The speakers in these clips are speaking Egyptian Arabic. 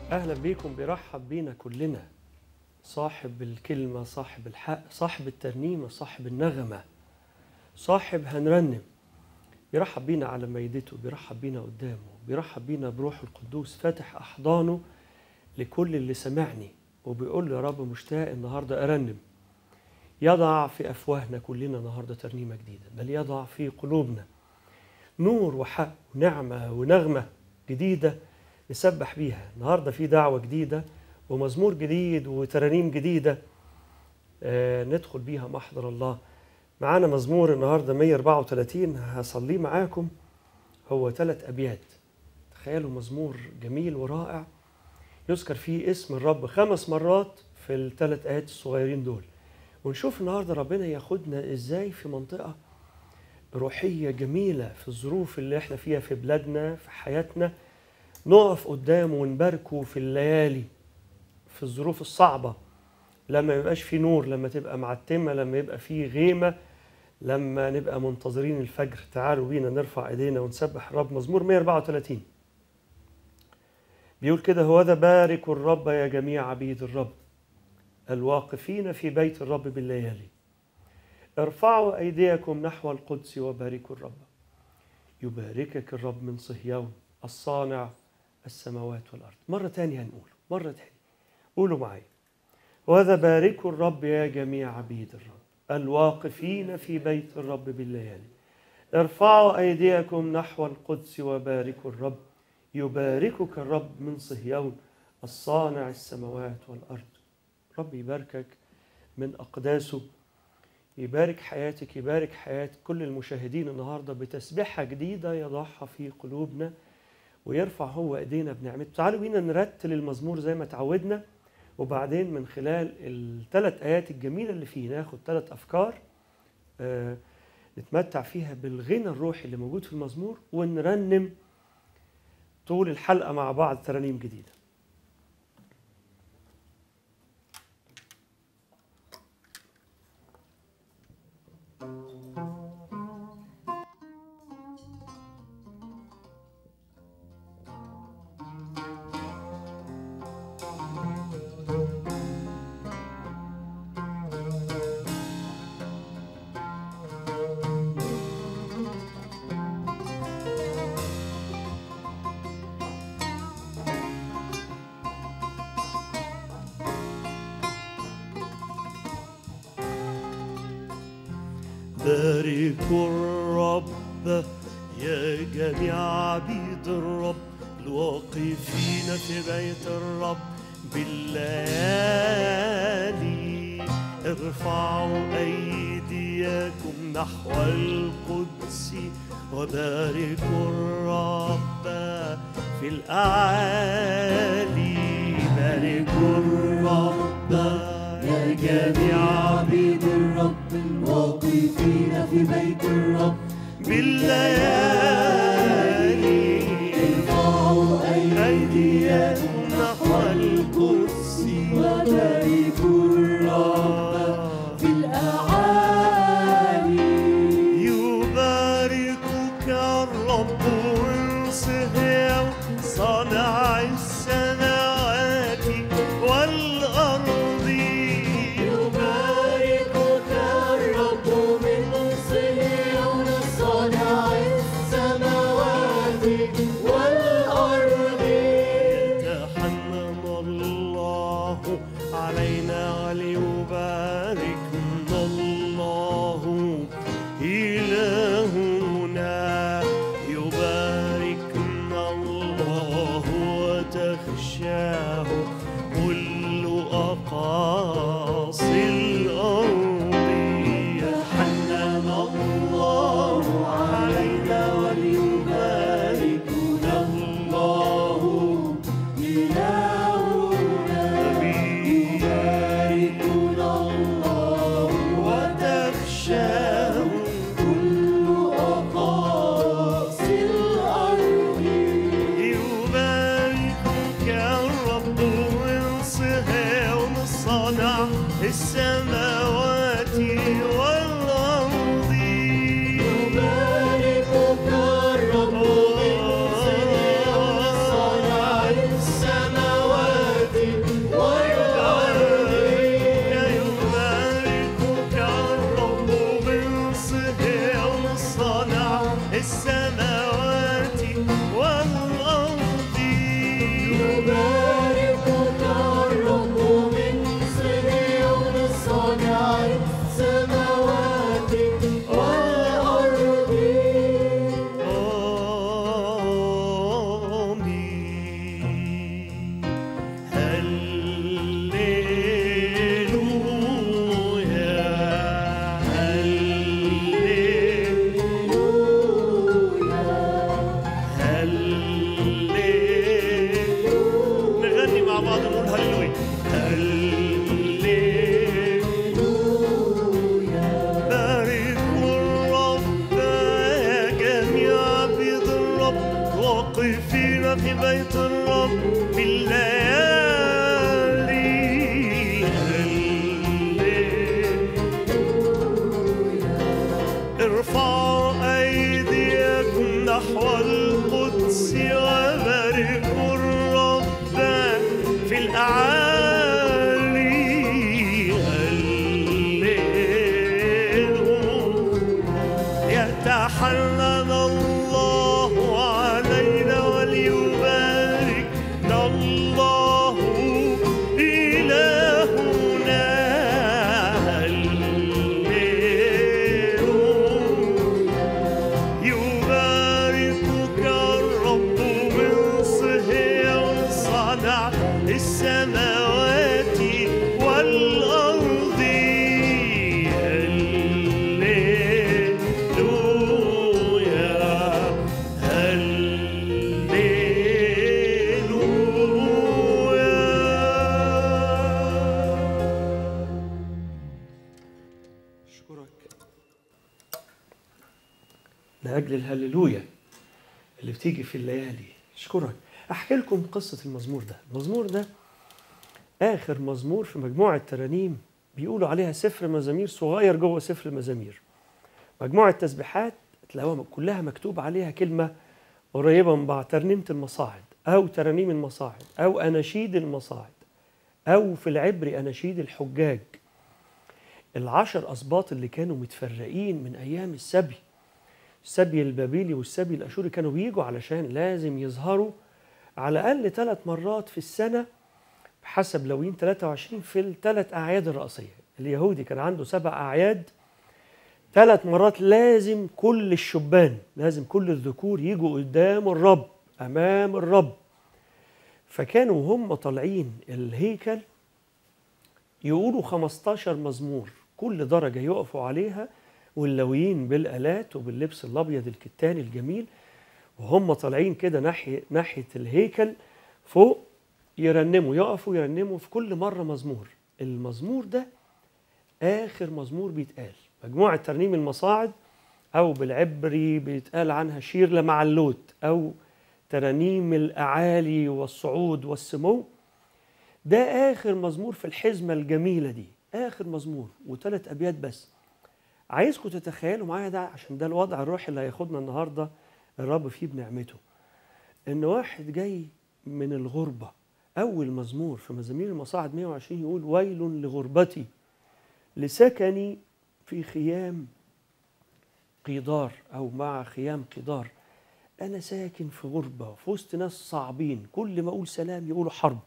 أهلا بيكم بيرحب بينا كلنا صاحب الكلمة صاحب الحق صاحب الترنيمة صاحب النغمة صاحب هنرنم بيرحب بينا على ميدته بيرحب بينا قدامه بيرحب بينا بروح القدوس فاتح أحضانه لكل اللي سمعني وبيقول له يا رب مشتاق النهاردة أرنم يضع في أفواهنا كلنا النهاردة ترنيمة جديدة بل يضع في قلوبنا نور وحق ونعمة ونغمة جديدة نسبح بيها النهاردة في دعوة جديدة ومزمور جديد وترانيم جديدة آه ندخل بيها محضر الله معانا مزمور النهاردة 134 هصليه معاكم هو ثلاث أبيات تخيلوا مزمور جميل ورائع يذكر فيه اسم الرب خمس مرات في الثلاث آيات الصغيرين دول ونشوف النهاردة ربنا ياخدنا إزاي في منطقة روحية جميلة في الظروف اللي احنا فيها في بلادنا في حياتنا نقف قدامه ونباركه في الليالي في الظروف الصعبة لما يبقاش في نور لما تبقى معتمة لما يبقى في غيمة لما نبقى منتظرين الفجر تعالوا بينا نرفع ايدينا ونسبح الرب مزمور 134 بيقول كده هو ذا بارك الرب يا جميع عبيد الرب الواقفين في بيت الرب بالليالي ارفعوا أيديكم نحو القدس وباركوا الرب يباركك الرب من صهيون الصانع السماوات والأرض مرة تانية هنقوله مرة تانية قولوا معايا وهذا باركوا الرب يا جميع عبيد الرب الواقفين في بيت الرب بالليالي ارفعوا أيديكم نحو القدس وباركوا الرب يباركك الرب من صهيون الصانع السماوات والأرض رب يباركك من أقداسه يبارك حياتك يبارك حياة كل المشاهدين النهاردة بتسبيحة جديدة يضعها في قلوبنا ويرفع هو ايدينا بنعمته تعالوا بينا نرتل المزمور زي ما تعودنا وبعدين من خلال الثلاث ايات الجميله اللي فيه ناخد ثلاث افكار آه نتمتع فيها بالغنى الروحي اللي موجود في المزمور ونرنم طول الحلقه مع بعض ترانيم جديده باركوا الرب يا جميع عبيد الرب الواقفين في بيت الرب بالليالي ارفعوا أيديكم نحو القدس وباركوا الرب في الأعالي باركوا الرب يا جميع عبيد الرب الواقفين في بيت الرب بالليالي ارفعوا أيديكم نحو القدس وباركوا الرب في الأعالي يباركك الرب من صهيون صانع السماوات والأرض يباركك الرب من صهيون صانع السماوات والأرض تحنن الله علينا وليباركنا الله إلهنا يباركنا الله وتخشاه كل أقاصي الأرض يتحنن الله علينا وليباركنا واقفين في بيت الرب في الليالي ارفعوا أيديكم نحو القدس وباركوا الرب في الأعالي هللويا يتحنن الله علينا وليباركنا الله إلهنا هللويا يباركك الرب من صهيون صنع السماوات والأرض هللويا هللويا أشكرك لأجل الهللويا اللي بتيجي في الليالي أشكرك أحكي لكم قصة المزمور ده المزمور ده آخر مزمور في مجموعة ترانيم بيقولوا عليها سفر مزامير صغير جوه سفر المزامير مجموعة تسبيحات تلاقوها كلها مكتوب عليها كلمة قريبة من بعض ترنيمة المصاعد أو ترانيم المصاعد أو أناشيد المصاعد أو في العبري أناشيد الحجاج العشر أسباط اللي كانوا متفرقين من أيام السبي السبي البابلي والسبي الأشوري كانوا بيجوا علشان لازم يظهروا على الأقل ثلاث مرات في السنة بحسب لوين 23 في الثلاث أعياد الرئيسية اليهودي كان عنده سبع أعياد ثلاث مرات لازم كل الشبان لازم كل الذكور يجوا قدام الرب أمام الرب فكانوا هم طالعين الهيكل يقولوا 15 مزمور كل درجة يقفوا عليها واللويين بالآلات وباللبس الأبيض الكتاني الجميل وهم طالعين كده ناحية ناحية الهيكل فوق يرنموا يقفوا يرنموا في كل مرة مزمور المزمور ده آخر مزمور بيتقال مجموعة ترنيم المصاعد أو بالعبري بيتقال عنها شير لمعلوت أو ترانيم الأعالي والصعود والسمو ده آخر مزمور في الحزمة الجميلة دي آخر مزمور وثلاث أبيات بس عايزكم تتخيلوا معايا ده عشان ده الوضع الروحي اللي هياخدنا النهارده الرب فيه بنعمته إن واحد جاي من الغربة أول مزمور في مزامير المصاعد 120 يقول ويل لغربتي لسكني في خيام قيدار أو مع خيام قيدار أنا ساكن في غربة في وسط ناس صعبين كل ما أقول سلام يقولوا حرب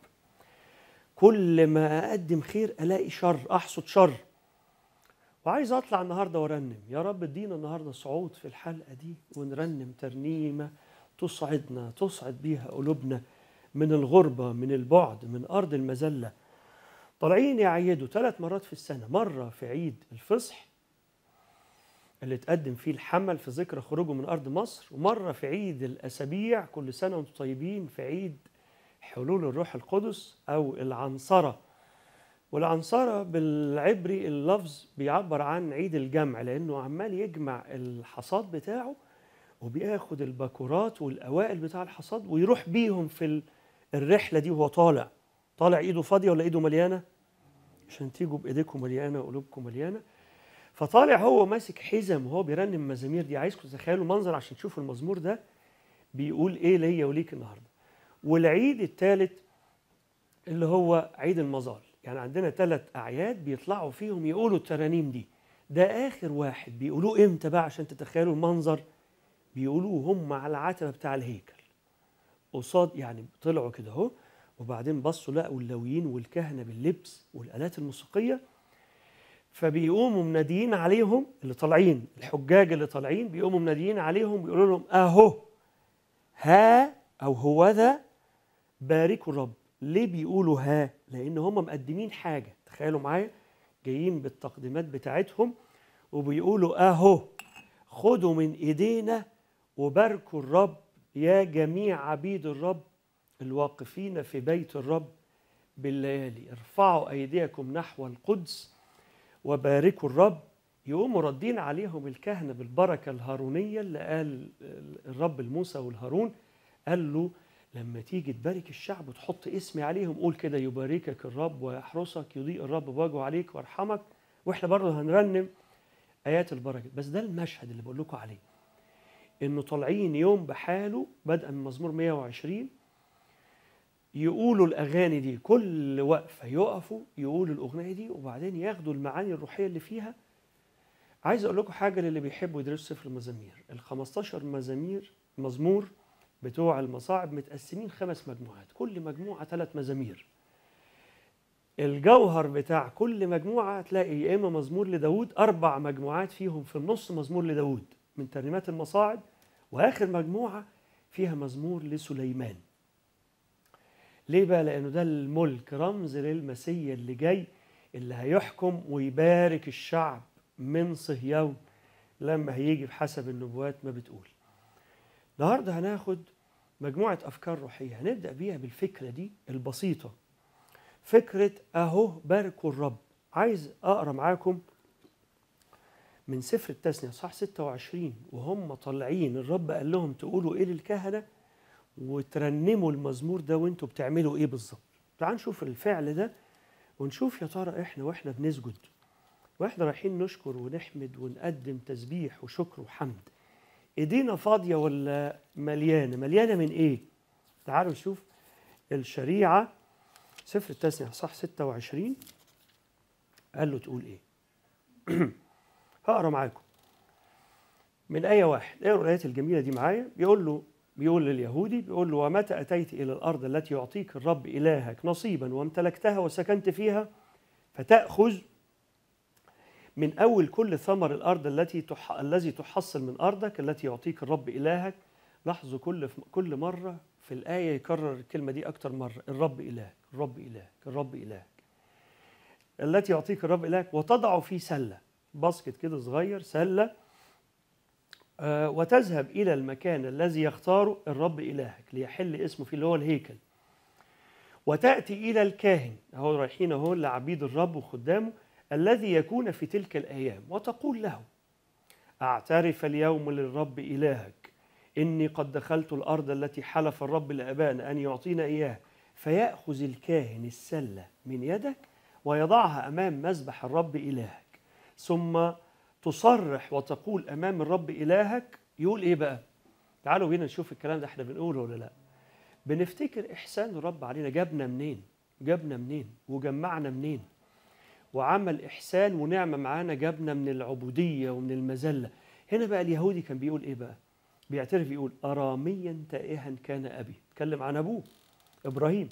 كل ما أقدم خير ألاقي شر أحصد شر وعايز أطلع النهاردة وأرنم يا رب ادينا النهاردة صعود في الحلقة دي ونرنم ترنيمة تصعدنا تصعد بيها قلوبنا من الغربة من البعد من أرض المذلة طالعين يعيدوا ثلاث مرات في السنة مرة في عيد الفصح اللي تقدم فيه الحمل في ذكرى خروجه من أرض مصر ومرة في عيد الأسابيع كل سنة وانتم طيبين في عيد حلول الروح القدس أو العنصرة والعنصرة بالعبري اللفظ بيعبر عن عيد الجمع لأنه عمال يجمع الحصاد بتاعه وبياخد الباكورات والأوائل بتاع الحصاد ويروح بيهم في ال- الرحلة دي وهو طالع طالع إيده فاضية ولا إيده مليانة عشان تيجوا بإيديكم مليانة وقلوبكم مليانة فطالع هو ماسك حزم وهو بيرنم مزامير دي عايزكم تتخيلوا المنظر عشان تشوفوا المزمور ده بيقول ايه ليا وليك النهارده والعيد الثالث اللي هو عيد المظال يعني عندنا ثلاث اعياد بيطلعوا فيهم يقولوا الترانيم دي ده اخر واحد بيقولوه امتى بقى عشان تتخيلوا المنظر بيقولوه هم على العتبه بتاع الهيكل قصاد يعني طلعوا كده اهو وبعدين بصوا لقوا اللاويين والكهنه باللبس والالات الموسيقيه فبيقوموا مناديين عليهم اللي طالعين الحجاج اللي طالعين بيقوموا مناديين عليهم بيقولوا لهم اهو ها او هو ذا باركوا الرب ليه بيقولوا ها لان هم مقدمين حاجه تخيلوا معايا جايين بالتقديمات بتاعتهم وبيقولوا اهو خدوا من ايدينا وباركوا الرب يا جميع عبيد الرب الواقفين في بيت الرب بالليالي ارفعوا ايديكم نحو القدس وباركوا الرب يقوموا ردين عليهم الكهنة بالبركة الهارونية اللي قال الرب لموسى والهارون قال له لما تيجي تبارك الشعب وتحط اسمي عليهم قول كده يباركك الرب ويحرسك يضيء الرب بوجهه عليك ويرحمك واحنا برضه هنرنم ايات البركه بس ده المشهد اللي بقول لكم عليه انه طالعين يوم بحاله بدءا من مزمور 120 يقولوا الاغاني دي كل وقفه يقفوا يقولوا الاغنيه دي وبعدين ياخدوا المعاني الروحيه اللي فيها عايز اقول لكم حاجه للي بيحبوا يدرسوا سفر المزامير ال 15 مزامير مزمور بتوع المصاعب متقسمين خمس مجموعات كل مجموعه ثلاث مزامير الجوهر بتاع كل مجموعه تلاقي يا اما مزمور لداود اربع مجموعات فيهم في النص مزمور لداود من ترنيمات المصاعب واخر مجموعه فيها مزمور لسليمان ليه بقى لانه ده الملك رمز للمسيا اللي جاي اللي هيحكم ويبارك الشعب من صهيون لما هيجي بحسب النبوات ما بتقول النهارده هناخد مجموعه افكار روحيه هنبدا بيها بالفكره دي البسيطه فكره اهو باركوا الرب عايز اقرا معاكم من سفر التثنيه صح 26 وهم طالعين الرب قال لهم تقولوا ايه للكهنه وترنموا المزمور ده وانتوا بتعملوا ايه بالظبط تعال نشوف الفعل ده ونشوف يا ترى احنا واحنا بنسجد واحنا رايحين نشكر ونحمد ونقدم تسبيح وشكر وحمد ايدينا فاضيه ولا مليانه مليانه من ايه تعالوا نشوف الشريعه سفر التثنيه صح 26 قال له تقول ايه هقرا معاكم من آية واحد اقروا الآيات الجميلة دي معايا بيقول له بيقول لليهودي بيقول له ومتى أتيت إلى الأرض التي يعطيك الرب إلهك نصيبا وامتلكتها وسكنت فيها فتأخذ من أول كل ثمر الأرض التي تح... الذي تحصل من أرضك التي يعطيك الرب إلهك لاحظوا كل كل مرة في الآية يكرر الكلمة دي أكتر مرة الرب إلهك الرب إلهك الرب إلهك التي يعطيك الرب إلهك وتضع في سلة باسكت كده صغير سلة آه، وتذهب إلى المكان الذي يختاره الرب إلهك ليحل اسمه فيه اللي هو الهيكل وتأتي إلى الكاهن أهو رايحين أهو لعبيد الرب وخدامه الذي يكون في تلك الأيام وتقول له أعترف اليوم للرب إلهك إني قد دخلت الأرض التي حلف الرب لآبائنا أن يعطينا إياها فيأخذ الكاهن السلة من يدك ويضعها أمام مذبح الرب إلهك ثم تصرح وتقول امام الرب الهك يقول ايه بقى تعالوا بينا نشوف الكلام ده احنا بنقوله ولا لا بنفتكر احسان الرب علينا جابنا منين جابنا منين وجمعنا منين وعمل احسان ونعمه معانا جابنا من العبوديه ومن المذله هنا بقى اليهودي كان بيقول ايه بقى بيعترف يقول اراميا تائها كان ابي اتكلم عن ابوه ابراهيم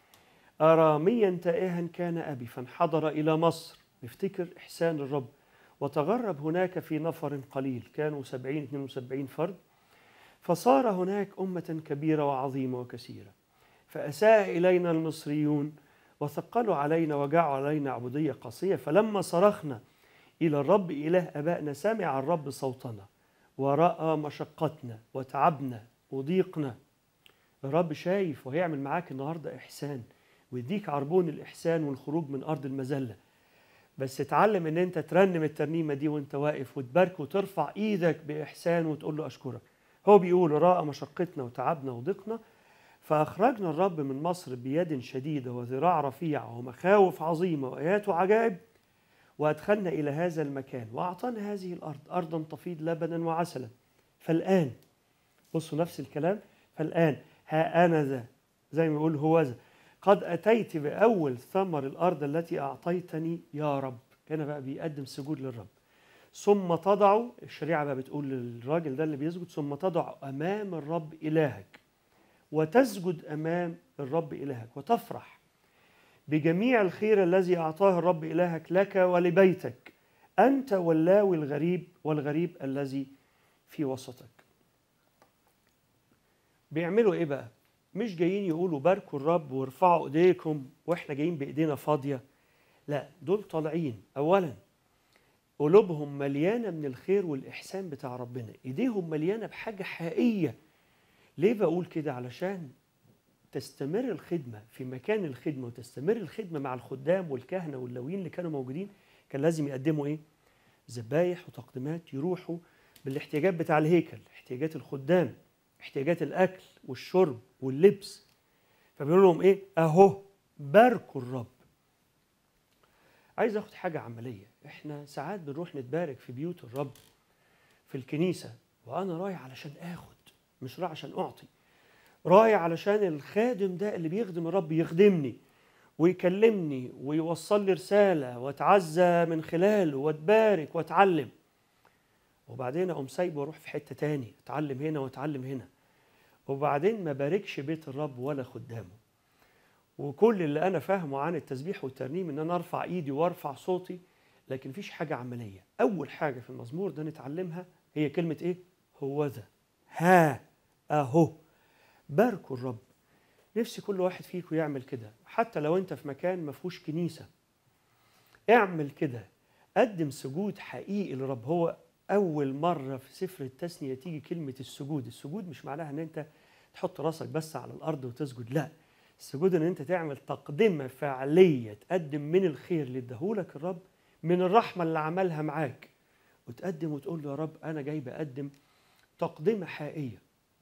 اراميا تائها كان ابي فانحدر الى مصر نفتكر احسان الرب وتغرب هناك في نفر قليل كانوا سبعين 72 فرد فصار هناك أمة كبيرة وعظيمة وكثيرة فأساء إلينا المصريون وثقلوا علينا وجعوا علينا عبودية قاسية فلما صرخنا إلى الرب إله أبائنا سمع الرب صوتنا ورأى مشقتنا وتعبنا وضيقنا الرب شايف وهيعمل معاك النهاردة إحسان ويديك عربون الإحسان والخروج من أرض المذلة بس اتعلم ان انت ترنم الترنيمه دي وانت واقف وتبارك وترفع ايدك باحسان وتقول له اشكرك هو بيقول راى مشقتنا وتعبنا وضيقنا فاخرجنا الرب من مصر بيد شديده وذراع رفيعه ومخاوف عظيمه وايات وعجائب وادخلنا الى هذا المكان واعطانا هذه الارض ارضا تفيض لبنا وعسلا فالان بصوا نفس الكلام فالان ها انا ذا زي ما يقول هو ذا قد أتيت بأول ثمر الأرض التي أعطيتني يا رب هنا بقى بيقدم سجود للرب ثم تضع الشريعة بقى بتقول للراجل ده اللي بيسجد ثم تضع أمام الرب إلهك وتسجد أمام الرب إلهك وتفرح بجميع الخير الذي أعطاه الرب إلهك لك ولبيتك أنت واللاوي الغريب والغريب الذي في وسطك بيعملوا إيه بقى؟ مش جايين يقولوا باركوا الرب وارفعوا ايديكم واحنا جايين بايدينا فاضيه لا دول طالعين اولا قلوبهم مليانه من الخير والاحسان بتاع ربنا ايديهم مليانه بحاجه حقيقيه ليه بقول كده علشان تستمر الخدمه في مكان الخدمه وتستمر الخدمه مع الخدام والكهنه واللويين اللي كانوا موجودين كان لازم يقدموا ايه ذبايح وتقديمات يروحوا بالاحتياجات بتاع الهيكل احتياجات الخدام احتياجات الاكل والشرب واللبس فبيقول لهم ايه اهو باركوا الرب عايز اخد حاجه عمليه احنا ساعات بنروح نتبارك في بيوت الرب في الكنيسه وانا رايح علشان اخد مش رايح عشان اعطي رايح علشان الخادم ده اللي بيخدم الرب يخدمني ويكلمني ويوصل لي رساله واتعزى من خلاله واتبارك واتعلم وبعدين اقوم سايبه واروح في حته تاني اتعلم هنا واتعلم هنا وبعدين ما باركش بيت الرب ولا خدامه وكل اللي انا فاهمه عن التسبيح والترنيم ان انا ارفع ايدي وارفع صوتي لكن مفيش حاجه عمليه اول حاجه في المزمور ده نتعلمها هي كلمه ايه هو ذا ها اهو باركوا الرب نفسي كل واحد فيكم يعمل كده حتى لو انت في مكان ما فيهوش كنيسه اعمل كده قدم سجود حقيقي للرب هو اول مره في سفر التثنيه تيجي كلمه السجود السجود مش معناها ان انت تحط راسك بس على الارض وتسجد لا السجود ان انت تعمل تقدمه فعليه تقدم من الخير اللي اداهولك الرب من الرحمه اللي عملها معاك وتقدم وتقول له يا رب انا جاي بقدم تقدمه حقيقيه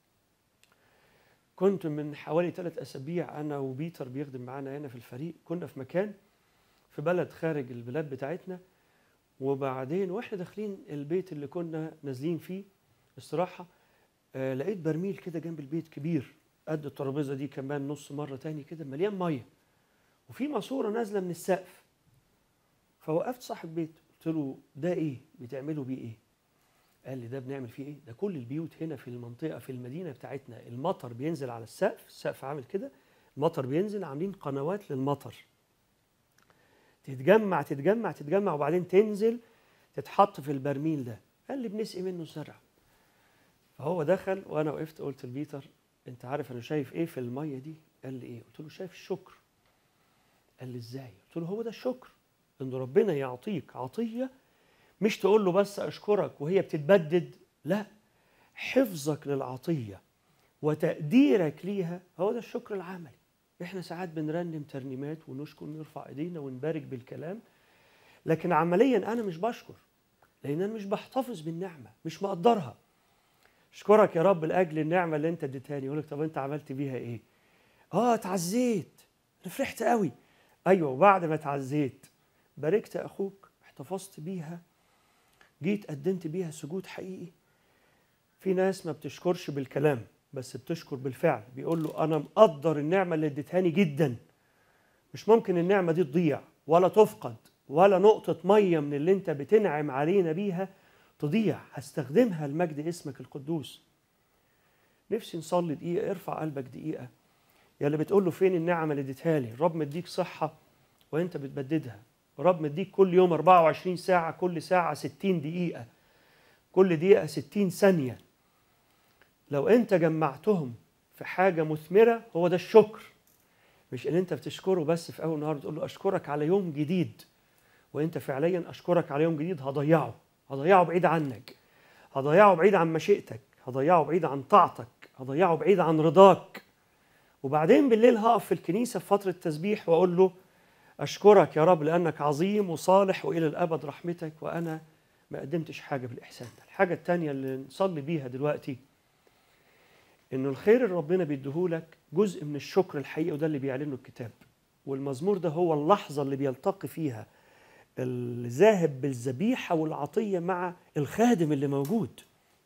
كنت من حوالي ثلاث اسابيع انا وبيتر بيخدم معانا هنا في الفريق كنا في مكان في بلد خارج البلاد بتاعتنا وبعدين واحنا داخلين البيت اللي كنا نازلين فيه استراحه آه لقيت برميل كده جنب البيت كبير قد الترابيزه دي كمان نص مره تاني كده مليان ميه وفي ماسوره نازله من السقف فوقفت صاحب بيت قلت له ده ايه بتعملوا بيه ايه قال لي ده بنعمل فيه ايه ده كل البيوت هنا في المنطقه في المدينه بتاعتنا المطر بينزل على السقف السقف عامل كده المطر بينزل عاملين قنوات للمطر تتجمع تتجمع تتجمع وبعدين تنزل تتحط في البرميل ده قال لي بنسقي منه الزرع فهو دخل وانا وقفت قلت لبيتر انت عارف انا شايف ايه في الميه دي قال لي ايه قلت له شايف الشكر قال لي ازاي قلت له هو ده الشكر ان ربنا يعطيك عطيه مش تقول له بس اشكرك وهي بتتبدد لا حفظك للعطيه وتقديرك ليها هو ده الشكر العملي احنا ساعات بنرنم ترنيمات ونشكر نرفع ايدينا ونبارك بالكلام لكن عمليا انا مش بشكر لان انا مش بحتفظ بالنعمه مش مقدرها اشكرك يا رب لاجل النعمه اللي انت اديتهاني يقول لك طب انت عملت بيها ايه اه اتعزيت انا فرحت قوي ايوه وبعد ما اتعزيت باركت اخوك احتفظت بيها جيت قدمت بيها سجود حقيقي في ناس ما بتشكرش بالكلام بس بتشكر بالفعل بيقول له انا مقدر النعمه اللي اديتهاني جدا مش ممكن النعمه دي تضيع ولا تفقد ولا نقطه ميه من اللي انت بتنعم علينا بيها تضيع هستخدمها لمجد اسمك القدوس نفسي نصلي دقيقه ارفع قلبك دقيقه يا اللي بتقول له فين النعمه اللي اديتها لي الرب مديك صحه وانت بتبددها الرب مديك كل يوم 24 ساعه كل ساعه 60 دقيقه كل دقيقه 60 ثانيه لو انت جمعتهم في حاجه مثمره هو ده الشكر مش ان انت بتشكره بس في اول نهار تقول له اشكرك على يوم جديد وانت فعليا اشكرك على يوم جديد هضيعه هضيعه بعيد عنك هضيعه بعيد عن مشيئتك هضيعه بعيد عن طاعتك هضيعه بعيد عن رضاك وبعدين بالليل هقف في الكنيسه في فتره تسبيح واقول له اشكرك يا رب لانك عظيم وصالح والى الابد رحمتك وانا ما قدمتش حاجه بالاحسان ده الحاجه الثانيه اللي نصلي بيها دلوقتي انه الخير اللي ربنا بيديهولك جزء من الشكر الحقيقي وده اللي بيعلنه الكتاب والمزمور ده هو اللحظه اللي بيلتقي فيها الذاهب بالذبيحه والعطيه مع الخادم اللي موجود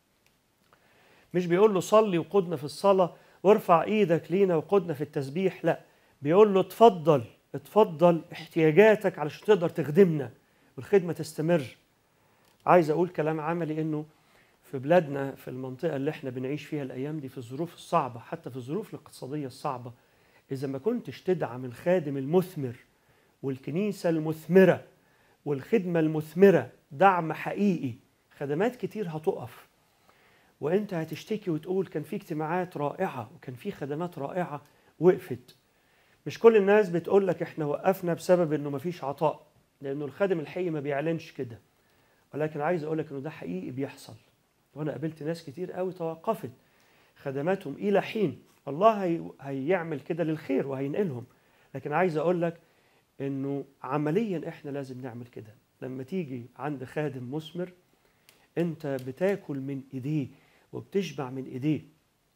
مش بيقول له صلي وقودنا في الصلاه وارفع ايدك لينا وقودنا في التسبيح لا بيقول له اتفضل اتفضل احتياجاتك علشان تقدر تخدمنا والخدمه تستمر عايز اقول كلام عملي انه في بلادنا في المنطقه اللي احنا بنعيش فيها الايام دي في الظروف الصعبه حتى في الظروف الاقتصاديه الصعبه اذا ما كنتش تدعم الخادم المثمر والكنيسه المثمره والخدمه المثمره دعم حقيقي خدمات كتير هتقف وانت هتشتكي وتقول كان في اجتماعات رائعه وكان في خدمات رائعه وقفت مش كل الناس بتقول لك احنا وقفنا بسبب انه مفيش عطاء لانه الخادم الحقيقي ما بيعلنش كده ولكن عايز اقول لك انه ده حقيقي بيحصل وانا قابلت ناس كتير قوي توقفت خدماتهم الى حين الله هي هيعمل كده للخير وهينقلهم لكن عايز اقول لك انه عمليا احنا لازم نعمل كده لما تيجي عند خادم مثمر انت بتاكل من ايديه وبتشبع من ايديه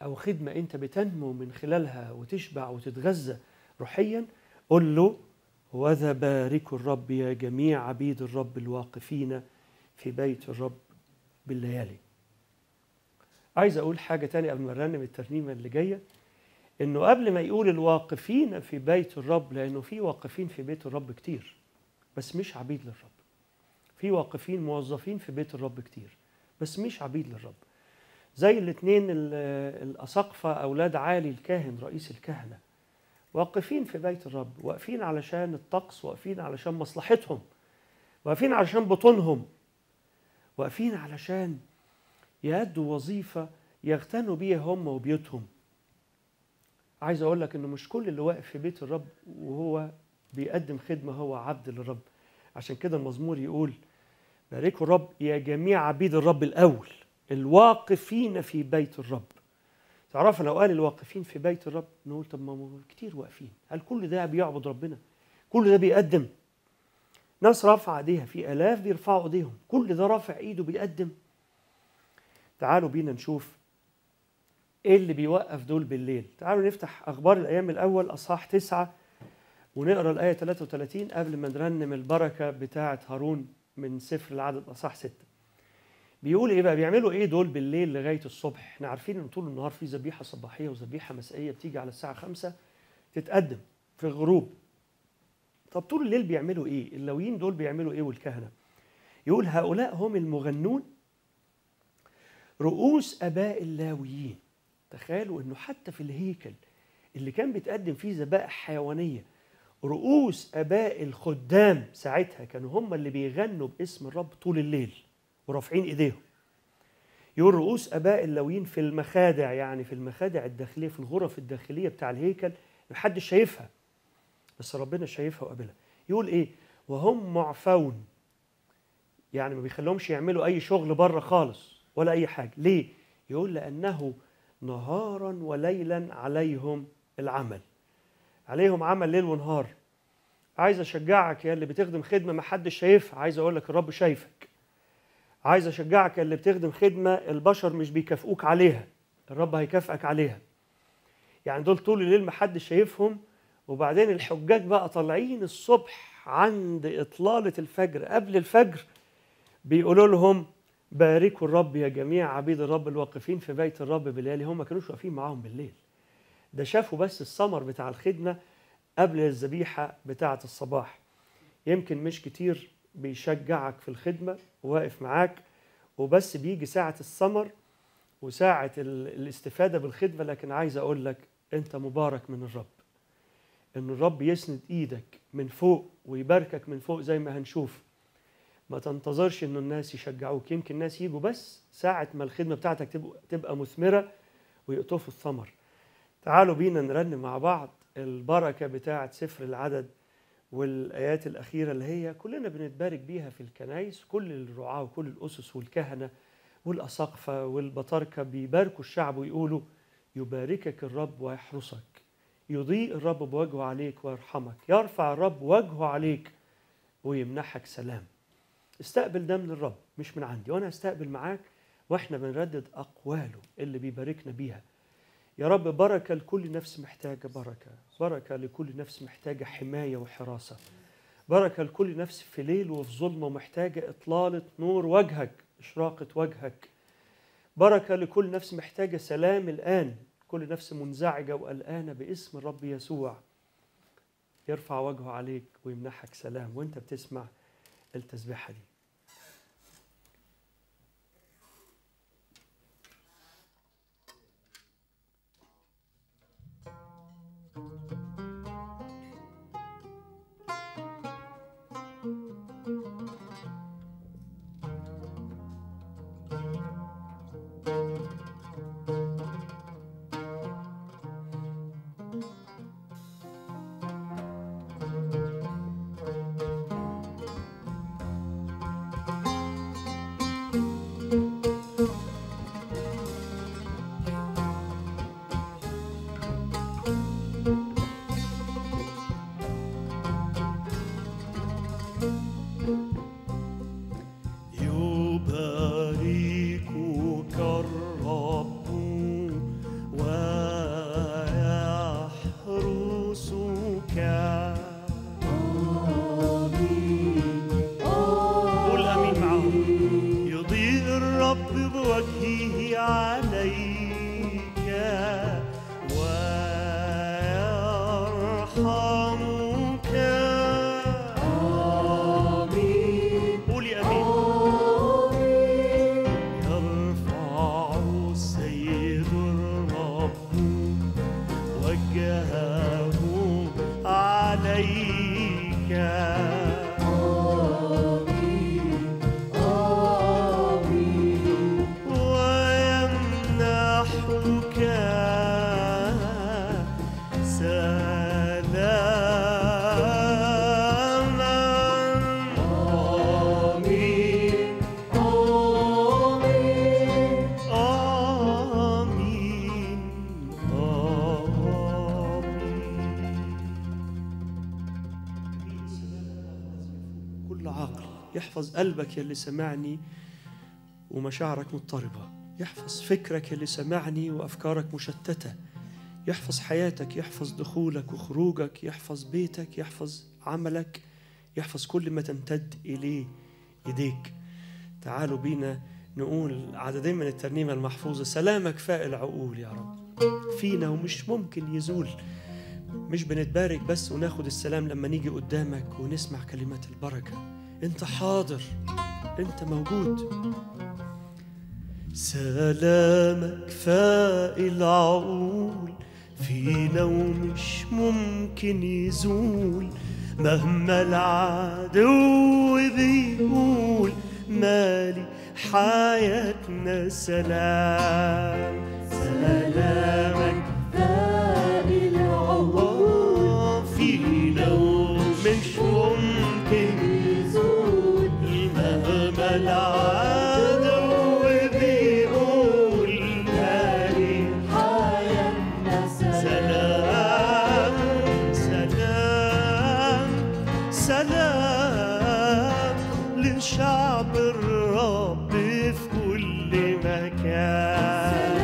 أو خدمة أنت بتنمو من خلالها وتشبع وتتغذى روحيا قل له وذا باركوا الرب يا جميع عبيد الرب الواقفين في بيت الرب بالليالي عايز أقول حاجة تانية قبل ما نرنم الترنيمة اللي جاية إنه قبل ما يقول الواقفين في بيت الرب لأنه في واقفين في بيت الرب كتير بس مش عبيد للرب في واقفين موظفين في بيت الرب كتير بس مش عبيد للرب زي الاثنين الأساقفة أولاد عالي الكاهن رئيس الكهنة واقفين في بيت الرب واقفين علشان الطقس واقفين علشان مصلحتهم واقفين علشان بطونهم واقفين علشان يأدوا وظيفة يغتنوا بيها هم وبيوتهم عايز أقول لك إنه مش كل اللي واقف في بيت الرب وهو بيقدم خدمة هو عبد للرب عشان كده المزمور يقول باركوا الرب يا جميع عبيد الرب الأول الواقفين في بيت الرب تعرف لو قال الواقفين في بيت الرب نقول طب ما كتير واقفين هل كل ده بيعبد ربنا كل ده بيقدم ناس رافعه ايديها في الاف بيرفعوا ايديهم كل ده رافع ايده بيقدم تعالوا بينا نشوف ايه اللي بيوقف دول بالليل تعالوا نفتح اخبار الايام الاول اصحاح تسعة ونقرا الايه 33 قبل ما نرنم البركه بتاعه هارون من سفر العدد اصحاح 6 بيقول ايه بقى بيعملوا ايه دول بالليل لغايه الصبح احنا عارفين ان طول النهار في ذبيحه صباحيه وذبيحه مسائيه بتيجي على الساعه 5 تتقدم في الغروب طب طول الليل بيعملوا ايه اللويين دول بيعملوا ايه والكهنه يقول هؤلاء هم المغنون رؤوس اباء اللاويين تخيلوا انه حتى في الهيكل اللي كان بيتقدم فيه ذبائح حيوانيه رؤوس اباء الخدام ساعتها كانوا هم اللي بيغنوا باسم الرب طول الليل ورافعين ايديهم يقول رؤوس اباء اللويين في المخادع يعني في المخادع الداخليه في الغرف الداخليه بتاع الهيكل محدش شايفها بس ربنا شايفها وقابلها يقول ايه وهم معفون يعني ما بيخليهمش يعملوا اي شغل بره خالص ولا اي حاجه ليه يقول لانه نهارا وليلا عليهم العمل عليهم عمل ليل ونهار عايز اشجعك يا اللي بتخدم خدمه ما حدش شايفها عايز اقول لك الرب شايفك عايز اشجعك يا اللي بتخدم خدمه البشر مش بيكافئوك عليها الرب هيكافئك عليها يعني دول طول الليل ما حدش شايفهم وبعدين الحجاج بقى طالعين الصبح عند اطلاله الفجر قبل الفجر بيقولوا لهم باركوا الرب يا جميع عبيد الرب الواقفين في بيت الرب بالليل هم ما كانوش واقفين معاهم بالليل ده شافوا بس الثمر بتاع الخدمه قبل الذبيحه بتاعه الصباح يمكن مش كتير بيشجعك في الخدمه وواقف معاك وبس بيجي ساعه الثمر وساعه ال- الاستفاده بالخدمه لكن عايز اقول لك انت مبارك من الرب ان الرب يسند ايدك من فوق ويباركك من فوق زي ما هنشوف ما تنتظرش انه الناس يشجعوك يمكن الناس يجوا بس ساعة ما الخدمة بتاعتك تبقى, تبقى مثمرة ويقطفوا الثمر تعالوا بينا نرنم مع بعض البركة بتاعة سفر العدد والآيات الأخيرة اللي هي كلنا بنتبارك بيها في الكنايس كل الرعاة وكل الأسس والكهنة والأساقفة والبطاركة بيباركوا الشعب ويقولوا يباركك الرب ويحرسك يضيء الرب بوجهه عليك ويرحمك يرفع الرب وجهه عليك ويمنحك سلام استقبل ده من الرب مش من عندي وانا استقبل معاك واحنا بنردد اقواله اللي بيباركنا بيها يا رب بركه لكل نفس محتاجه بركه بركه لكل نفس محتاجه حمايه وحراسه بركه لكل نفس في ليل وفي ظلمه محتاجه اطلاله نور وجهك اشراقه وجهك بركه لكل نفس محتاجه سلام الان كل نفس منزعجه وقلقانه باسم الرب يسوع يرفع وجهه عليك ويمنحك سلام وانت بتسمع التسبيحه دي يرحمك آمين قولي امين يرفع السيد الرب وجهه عليك آمين آمين ويمنحك سلاما آمين آمين آمين آمين كل عاقل يحفظ قلبك يلي سمعني ومشاعرك مضطربة يحفظ فكرك يلي سمعني وأفكارك مشتتة يحفظ حياتك يحفظ دخولك وخروجك يحفظ بيتك يحفظ عملك يحفظ كل ما تمتد إليه إيديك تعالوا بينا نقول عددين من الترنيمة المحفوظة سلامك فاق العقول يا رب فينا ومش ممكن يزول مش بنتبارك بس وناخد السلام لما نيجي قدامك ونسمع كلمات البركة انت حاضر انت موجود سلامك فاق العقول فينا ومش ممكن يزول مهما العدو بيقول مالي حياتنا سلام سلامك فاق العقول آه، فينا ومش ممكن يزول مهما العدو بيقول مالي حياتنا سلام سلام سلام لشعب الرب في كل مكان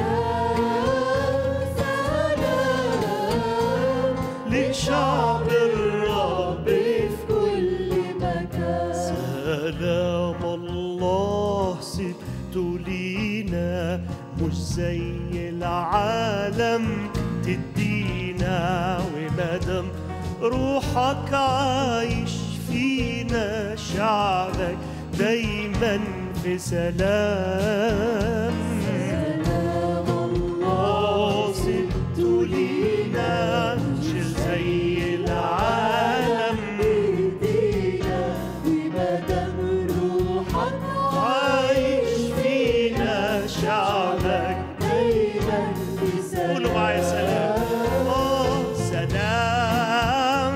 سلام لشعب الرب في كل مكان سلام الله سبته لينا مش زي العالم تدينا ومدام روحك عايش فينا شعبك دايما في سلام سلام الله سبته لينا مش زي العالم ايدينا ومدام روحك عايش فينا شعبك دايما بسلام قولوا معايا سلام آه سلام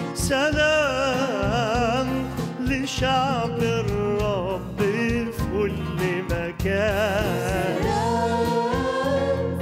سلام لشعب الرب في كل مكان سلام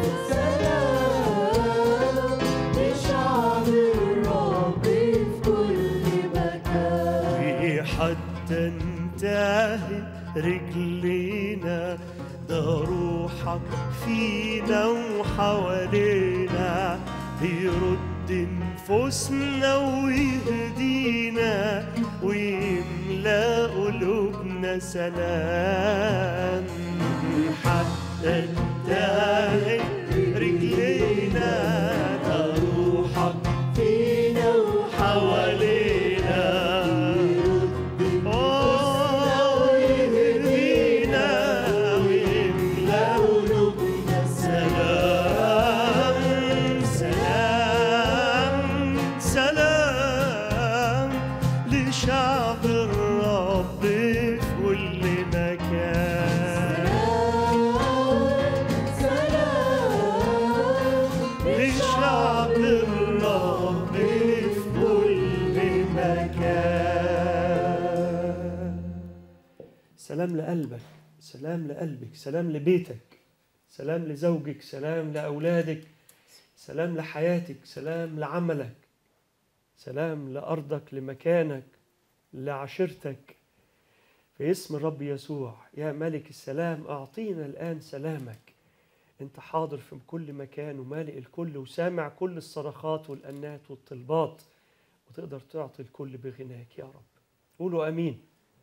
سلام لشعب الرب في كل مكان في حتى انتهت رجلينا ده روحك فينا وحوالينا بيرد نفوسنا ويهدينا ويملى قلوبنا سلام حتى انتهت رجلينا ده روحك فينا حوالينا آه يهدينا ويملى وقلوبنا سلام سلام سلام لشعب الرب في كل مكان سلام لشعب الرب في كل مكان سلام لقلبك سلام لقلبك سلام لبيتك سلام لزوجك سلام لأولادك سلام لحياتك سلام لعملك سلام لأرضك لمكانك لعشيرتك في اسم الرب يسوع يا ملك السلام أعطينا الآن سلامك أنت حاضر في كل مكان ومالئ الكل وسامع كل الصرخات والأنات والطلبات وتقدر تعطي الكل بغناك يا رب قولوا أمين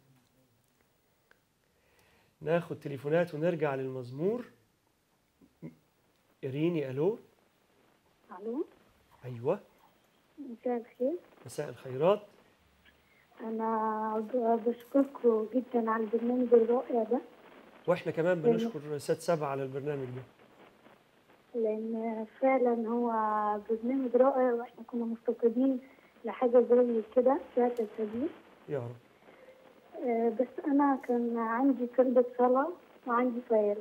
ناخد تليفونات ونرجع للمزمور إريني ألو الو أيوة مساء الخير مساء الخيرات أنا ب- بشكركم جدا على البرنامج الرائع ده واحنا كمان بنشكر سات سبعة على البرنامج ده لأن فعلا هو برنامج رائع وإحنا كنا مفتقدين لحاجة زي كده فيها تسابيح يا رب آه، بس أنا كان عندي طلبة صلاة وعندي سؤال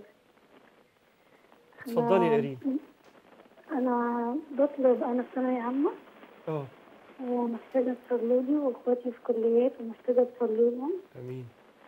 اتفضلي يا إيرين أنا بطلب أنا في ثانوية عامة اه ومحتاجة تصلوا لي وإخواتي في كليات ومحتاجة تصلوا لهم امين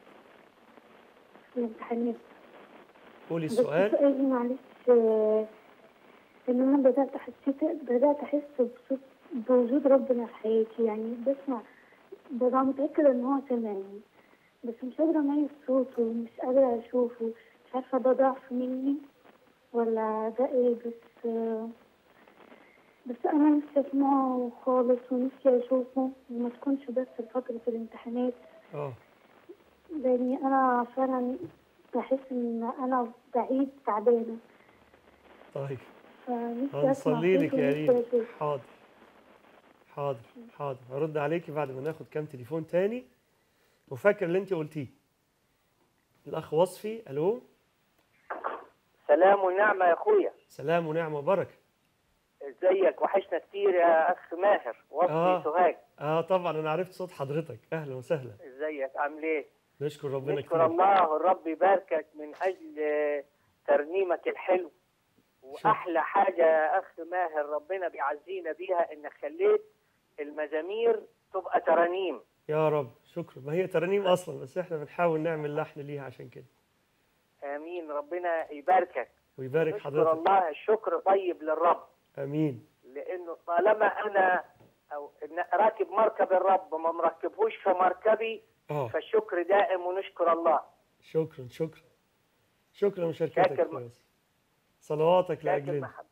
في الامتحانات قولي بس السؤال سؤالي معلش آه، ان انا بدات احس بدات احس بصوت بوجود ربنا في حياتي يعني بسمع ببقى متاكده ان هو سامعني بس مش قادره اميز صوته مش قادره اشوفه مش عارفه ده ضعف مني ولا ده ايه بس آه، بس انا نفسي اسمعه خالص ونفسي اشوفه وما تكونش بس في فتره الامتحانات اه لاني انا فعلا بحس ان انا بعيد تعبانه طيب فنفسي اسمع هنصلي لك صوته يا ونفسي إيرين أشوفه. حاضر حاضر حاضر هرد عليكي بعد ما ناخد كام تليفون تاني وفاكر اللي انت قلتيه الاخ وصفي الو سلام ونعمة يا أخويا سلام ونعمه وبركه ازيك وحشنا كتير يا أخ ماهر وصفي آه. سوهاج اه طبعا انا عرفت صوت حضرتك اهلا وسهلا ازيك عامل ايه نشكر ربنا نشكر كتير الله الرب يباركك من أجل آه، ترنيمك الحلو وأحلى حاجة يا أخ ماهر ربنا بيعزينا بيها إنك خليت المزامير تبقى ترانيم يا رب شكرا ما هي ترانيم اصلا بس احنا بنحاول نعمل لحن ليها عشان كده آمين ربنا يباركك ويبارك نشكر حضرتك الله الشكر طيب للرب امين لانه طالما انا او إن راكب مركب الرب ما مركبهوش في مركبي اه فالشكر دائم ونشكر الله شكرا شكرا شكرا لمشاركتك شاكر يا م- يوسف. صلواتك شاكر لاجلنا محبة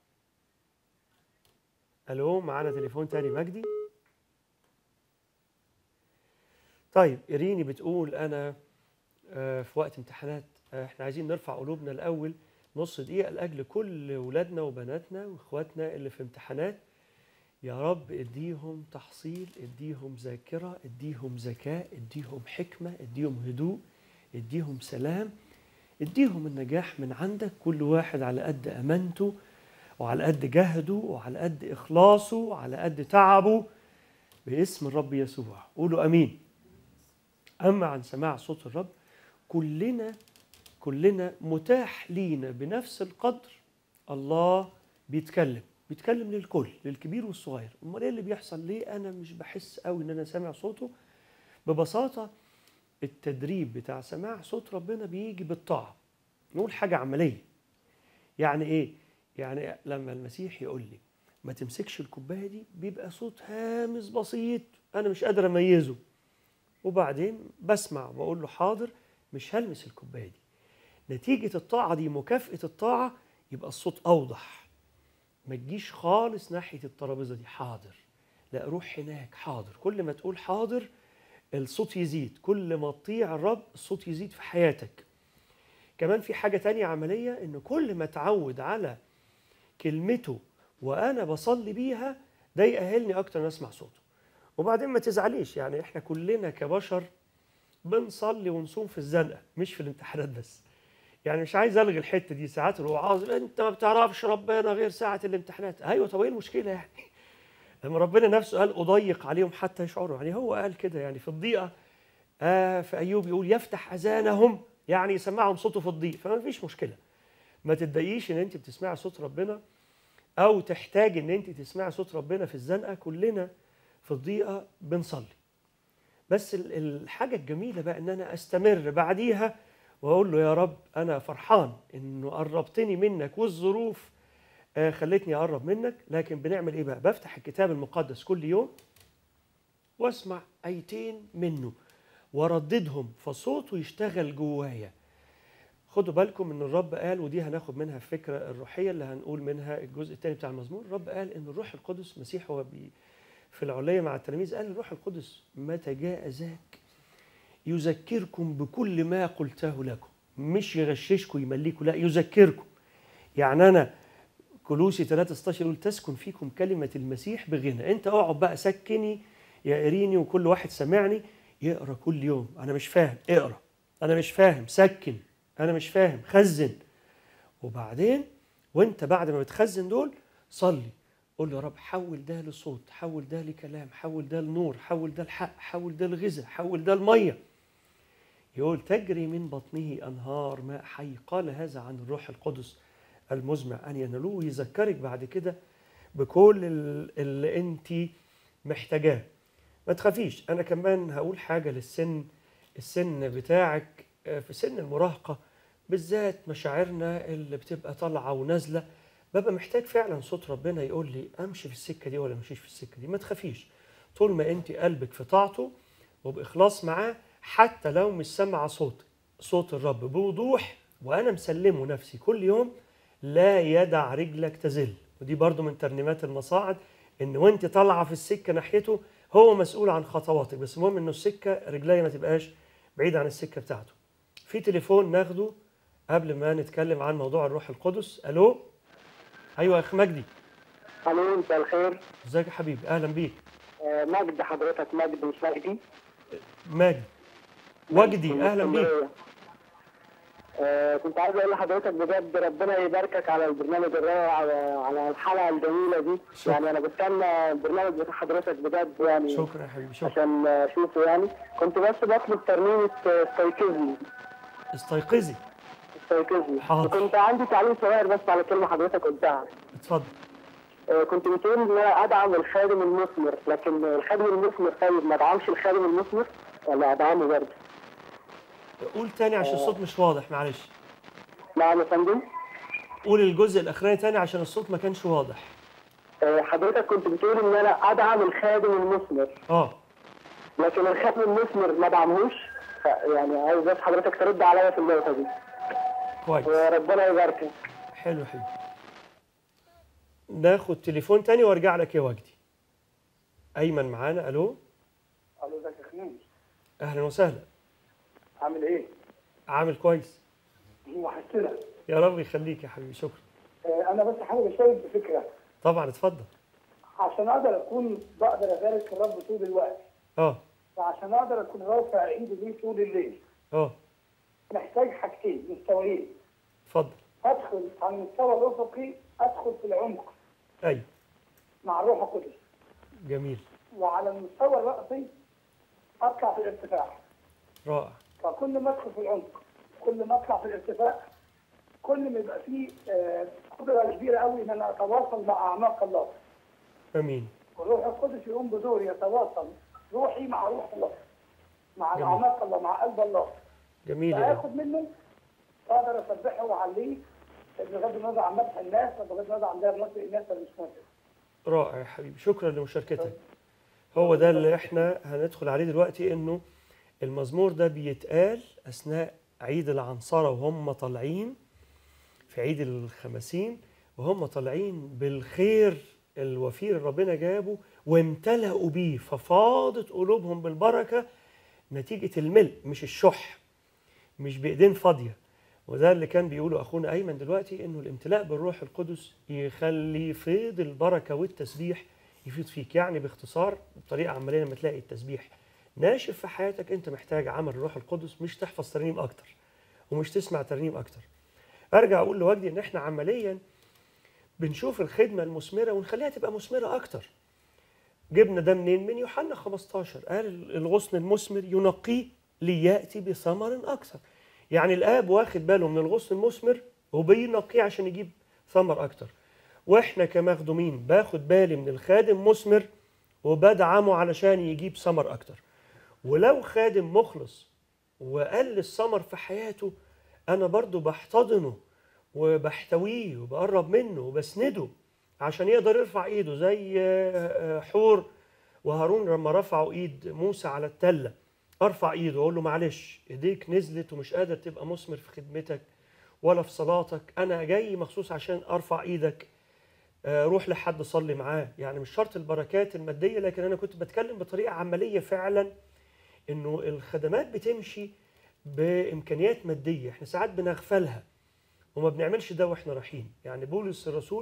الو معانا تليفون تاني مجدي طيب إريني بتقول أنا آه، في وقت امتحانات آه، احنا عايزين نرفع قلوبنا الأول نص دقيقة لأجل كل ولادنا وبناتنا وإخواتنا اللي في امتحانات يا رب اديهم تحصيل اديهم ذاكرة اديهم ذكاء اديهم حكمة اديهم هدوء اديهم سلام اديهم النجاح من عندك كل واحد على قد أمانته وعلى قد جهده وعلى قد إخلاصه وعلى قد تعبه باسم الرب يسوع قولوا أمين أما عن سماع صوت الرب كلنا كلنا متاح لينا بنفس القدر الله بيتكلم بيتكلم للكل للكبير والصغير امال ايه اللي بيحصل ليه انا مش بحس قوي ان انا سامع صوته ببساطه التدريب بتاع سماع صوت ربنا بيجي بالطاعه نقول حاجه عمليه يعني ايه يعني لما المسيح يقول لي ما تمسكش الكوبايه دي بيبقى صوت هامس بسيط انا مش قادر اميزه وبعدين بسمع وبقول له حاضر مش هلمس الكوبايه دي نتيجه الطاعه دي مكافاه الطاعه يبقى الصوت اوضح ما تجيش خالص ناحيه الترابيزه دي حاضر لا روح هناك حاضر كل ما تقول حاضر الصوت يزيد كل ما تطيع الرب الصوت يزيد في حياتك كمان في حاجه تانية عمليه ان كل ما اتعود على كلمته وانا بصلي بيها ده يأهلني اكتر ان اسمع صوته وبعدين ما تزعليش يعني احنا كلنا كبشر بنصلي ونصوم في الزنقه مش في الامتحانات بس يعني مش عايز الغي الحته دي ساعات الوعاظ انت ما بتعرفش ربنا غير ساعه الامتحانات ايوه طب ايه المشكله يعني لما ربنا نفسه قال اضيق عليهم حتى يشعروا يعني هو قال كده يعني في الضيقه آه في ايوب يقول يفتح اذانهم يعني يسمعهم صوته في الضيق فما فيش مشكله ما تتضايقيش ان انت بتسمعي صوت ربنا او تحتاج ان انت تسمعي صوت ربنا في الزنقه كلنا في الضيقه بنصلي بس ال- الحاجه الجميله بقى ان انا استمر بعديها واقول له يا رب انا فرحان انه قربتني منك والظروف آه، خلتني اقرب منك لكن بنعمل ايه بقى بفتح الكتاب المقدس كل يوم واسمع ايتين منه وارددهم فصوته يشتغل جوايا خدوا بالكم ان الرب قال ودي هناخد منها الفكره الروحيه اللي هنقول منها الجزء الثاني بتاع المزمور الرب قال ان الروح القدس مسيح هو بي في العليه مع التلاميذ قال الروح القدس متى جاء ذاك يذكركم بكل ما قلته لكم مش يغششكم يمليكم لا يذكركم يعني انا كلوسي 3 16 يقول تسكن فيكم كلمة المسيح بغنى انت اقعد بقى سكني يا قريني وكل واحد سامعني يقرا كل يوم انا مش فاهم اقرا انا مش فاهم سكن انا مش فاهم خزن وبعدين وانت بعد ما بتخزن دول صلي قول له يا رب حول ده لصوت حول ده لكلام حول ده لنور حول ده لحق حول ده لغذاء حول ده لميه يقول تجري من بطنه انهار ماء حي قال هذا عن الروح القدس المزمع ان ينالوه ويذكرك بعد كده بكل ال- اللي انت محتاجاه ما تخافيش انا كمان هقول حاجه للسن السن بتاعك آه، في سن المراهقه بالذات مشاعرنا اللي بتبقى طالعه ونازله ببقى محتاج فعلا صوت ربنا يقول لي امشي في السكه دي ولا امشيش في السكه دي ما تخافيش طول ما انت قلبك في طاعته وباخلاص معاه حتى لو مش سامعه صوت صوت الرب بوضوح وانا مسلمه نفسي كل يوم لا يدع رجلك تزل ودي برضو من ترنيمات المصاعد ان وانت طالعه في السكه ناحيته هو مسؤول عن خطواتك بس المهم انه السكه رجلي ما تبقاش بعيد عن السكه بتاعته في تليفون ناخده قبل ما نتكلم عن موضوع الروح القدس الو ايوه يا اخ مجدي الو مساء الخير ازيك يا حبيبي اهلا بيك آه، مجد حضرتك مجد مش مجدي ماجد وجدي من اهلا بيك اسكندرية. آه، كنت عايز اقول لحضرتك بجد ربنا يباركك على البرنامج الرائع على- على الحلقه الجميله دي شكرا. يعني انا بستنى البرنامج بتاع حضرتك بجد يعني شكرا يا حبيبي شكرا عشان اشوفه يعني كنت بس بطلب ترنيمه آه، استيقظني استيقظي استيقظني حاضر. وكنت عندي تعليق صغير بس على كلمه حضرتك قلتها اتفضل آه، كنت بتقول ان انا ادعم الخادم المثمر لكن الخادم المثمر طيب ما ادعمش الخادم المثمر ولا ادعمه برضه قول تاني عشان الصوت مش واضح معلش نعم يا فندم قول الجزء الاخراني تاني عشان الصوت ما كانش واضح آه، حضرتك كنت بتقول ان انا ادعم الخادم المثمر اه لكن الخادم المثمر ما دعمهوش ف- يعني عايز بس حضرتك ترد عليا في النقطه دي كويس وربنا يباركك حلو يا حبيبي ناخد تليفون تاني وارجع لك يا وجدي ايمن معانا الو الو ازيك يا خميس اهلا وسهلا عامل ايه؟ عامل كويس وحشتنا يا رب يخليك يا حبيبي شكرا انا بس حابب اشارك بفكره طبعا اتفضل عشان اقدر اكون بقدر ابارك الرب طول الوقت اه وعشان اقدر اكون رافع ايدي ليه طول الليل اه محتاج حاجتين مستويين اتفضل ادخل على المستوى الافقي ادخل في العمق ايوه مع الروح القدس جميل وعلى المستوى الرأسي اطلع في الارتفاع رائع فكل ما ادخل في العمق كل ما اطلع في الارتفاع كل ما يبقى فيه آه، قدره كبيره قوي ان انا اتواصل مع اعماق الله امين والروح القدس يقوم بدور يتواصل روحي مع روح الله مع جميل. اعماق الله مع قلب الله جميل يا رب. فاخد منه اقدر اسبحه واعليه بغض النظر عن مدح الناس بغض النظر عن ده موافق الناس ولا مش موافق رائع يا حبيبي شكرا لمشاركتك هو ده اللي احنا هندخل عليه دلوقتي انه المزمور ده بيتقال اثناء عيد العنصرة وهم طالعين في عيد الخمسين وهم طالعين بالخير الوفير اللي ربنا جابه وامتلأوا بيه ففاضت قلوبهم بالبركة نتيجة الملء مش الشح مش بإيدين فاضية وده اللي كان بيقوله أخونا أيمن دلوقتي إنه الامتلاء بالروح القدس يخلي فيض البركة والتسبيح يفيض فيك يعني باختصار بطريقة عملية لما تلاقي التسبيح ناشف في حياتك أنت محتاج عمل الروح القدس مش تحفظ ترنيم أكتر ومش تسمع ترنيم أكتر أرجع أقول لوجدي إن إحنا عمليا بنشوف الخدمة المثمرة ونخليها تبقى مثمرة أكتر جبنا ده منين؟ من يوحنا 15 قال الغصن المثمر ينقيه ليأتي بثمر أكثر يعني الآب واخد باله من الغصن المثمر وبينقيه عشان يجيب ثمر أكتر وإحنا كمخدومين باخد بالي من الخادم مثمر وبدعمه علشان يجيب ثمر أكتر ولو خادم مخلص وقل الثمر في حياته أنا برضو بحتضنه وبحتويه وبقرب منه وبسنده عشان يقدر يرفع ايده زي آه، آه، حور وهارون لما رفعوا ايد موسى على التله ارفع ايده واقول له معلش ايديك نزلت ومش قادر تبقى مثمر في خدمتك ولا في صلاتك انا جاي مخصوص عشان ارفع ايدك آه، روح لحد صلي معاه يعني مش شرط البركات الماديه لكن انا كنت بتكلم بطريقه عمليه فعلا انه الخدمات بتمشي بامكانيات ماديه احنا ساعات بنغفلها وما بنعملش ده واحنا رايحين يعني بولس الرسول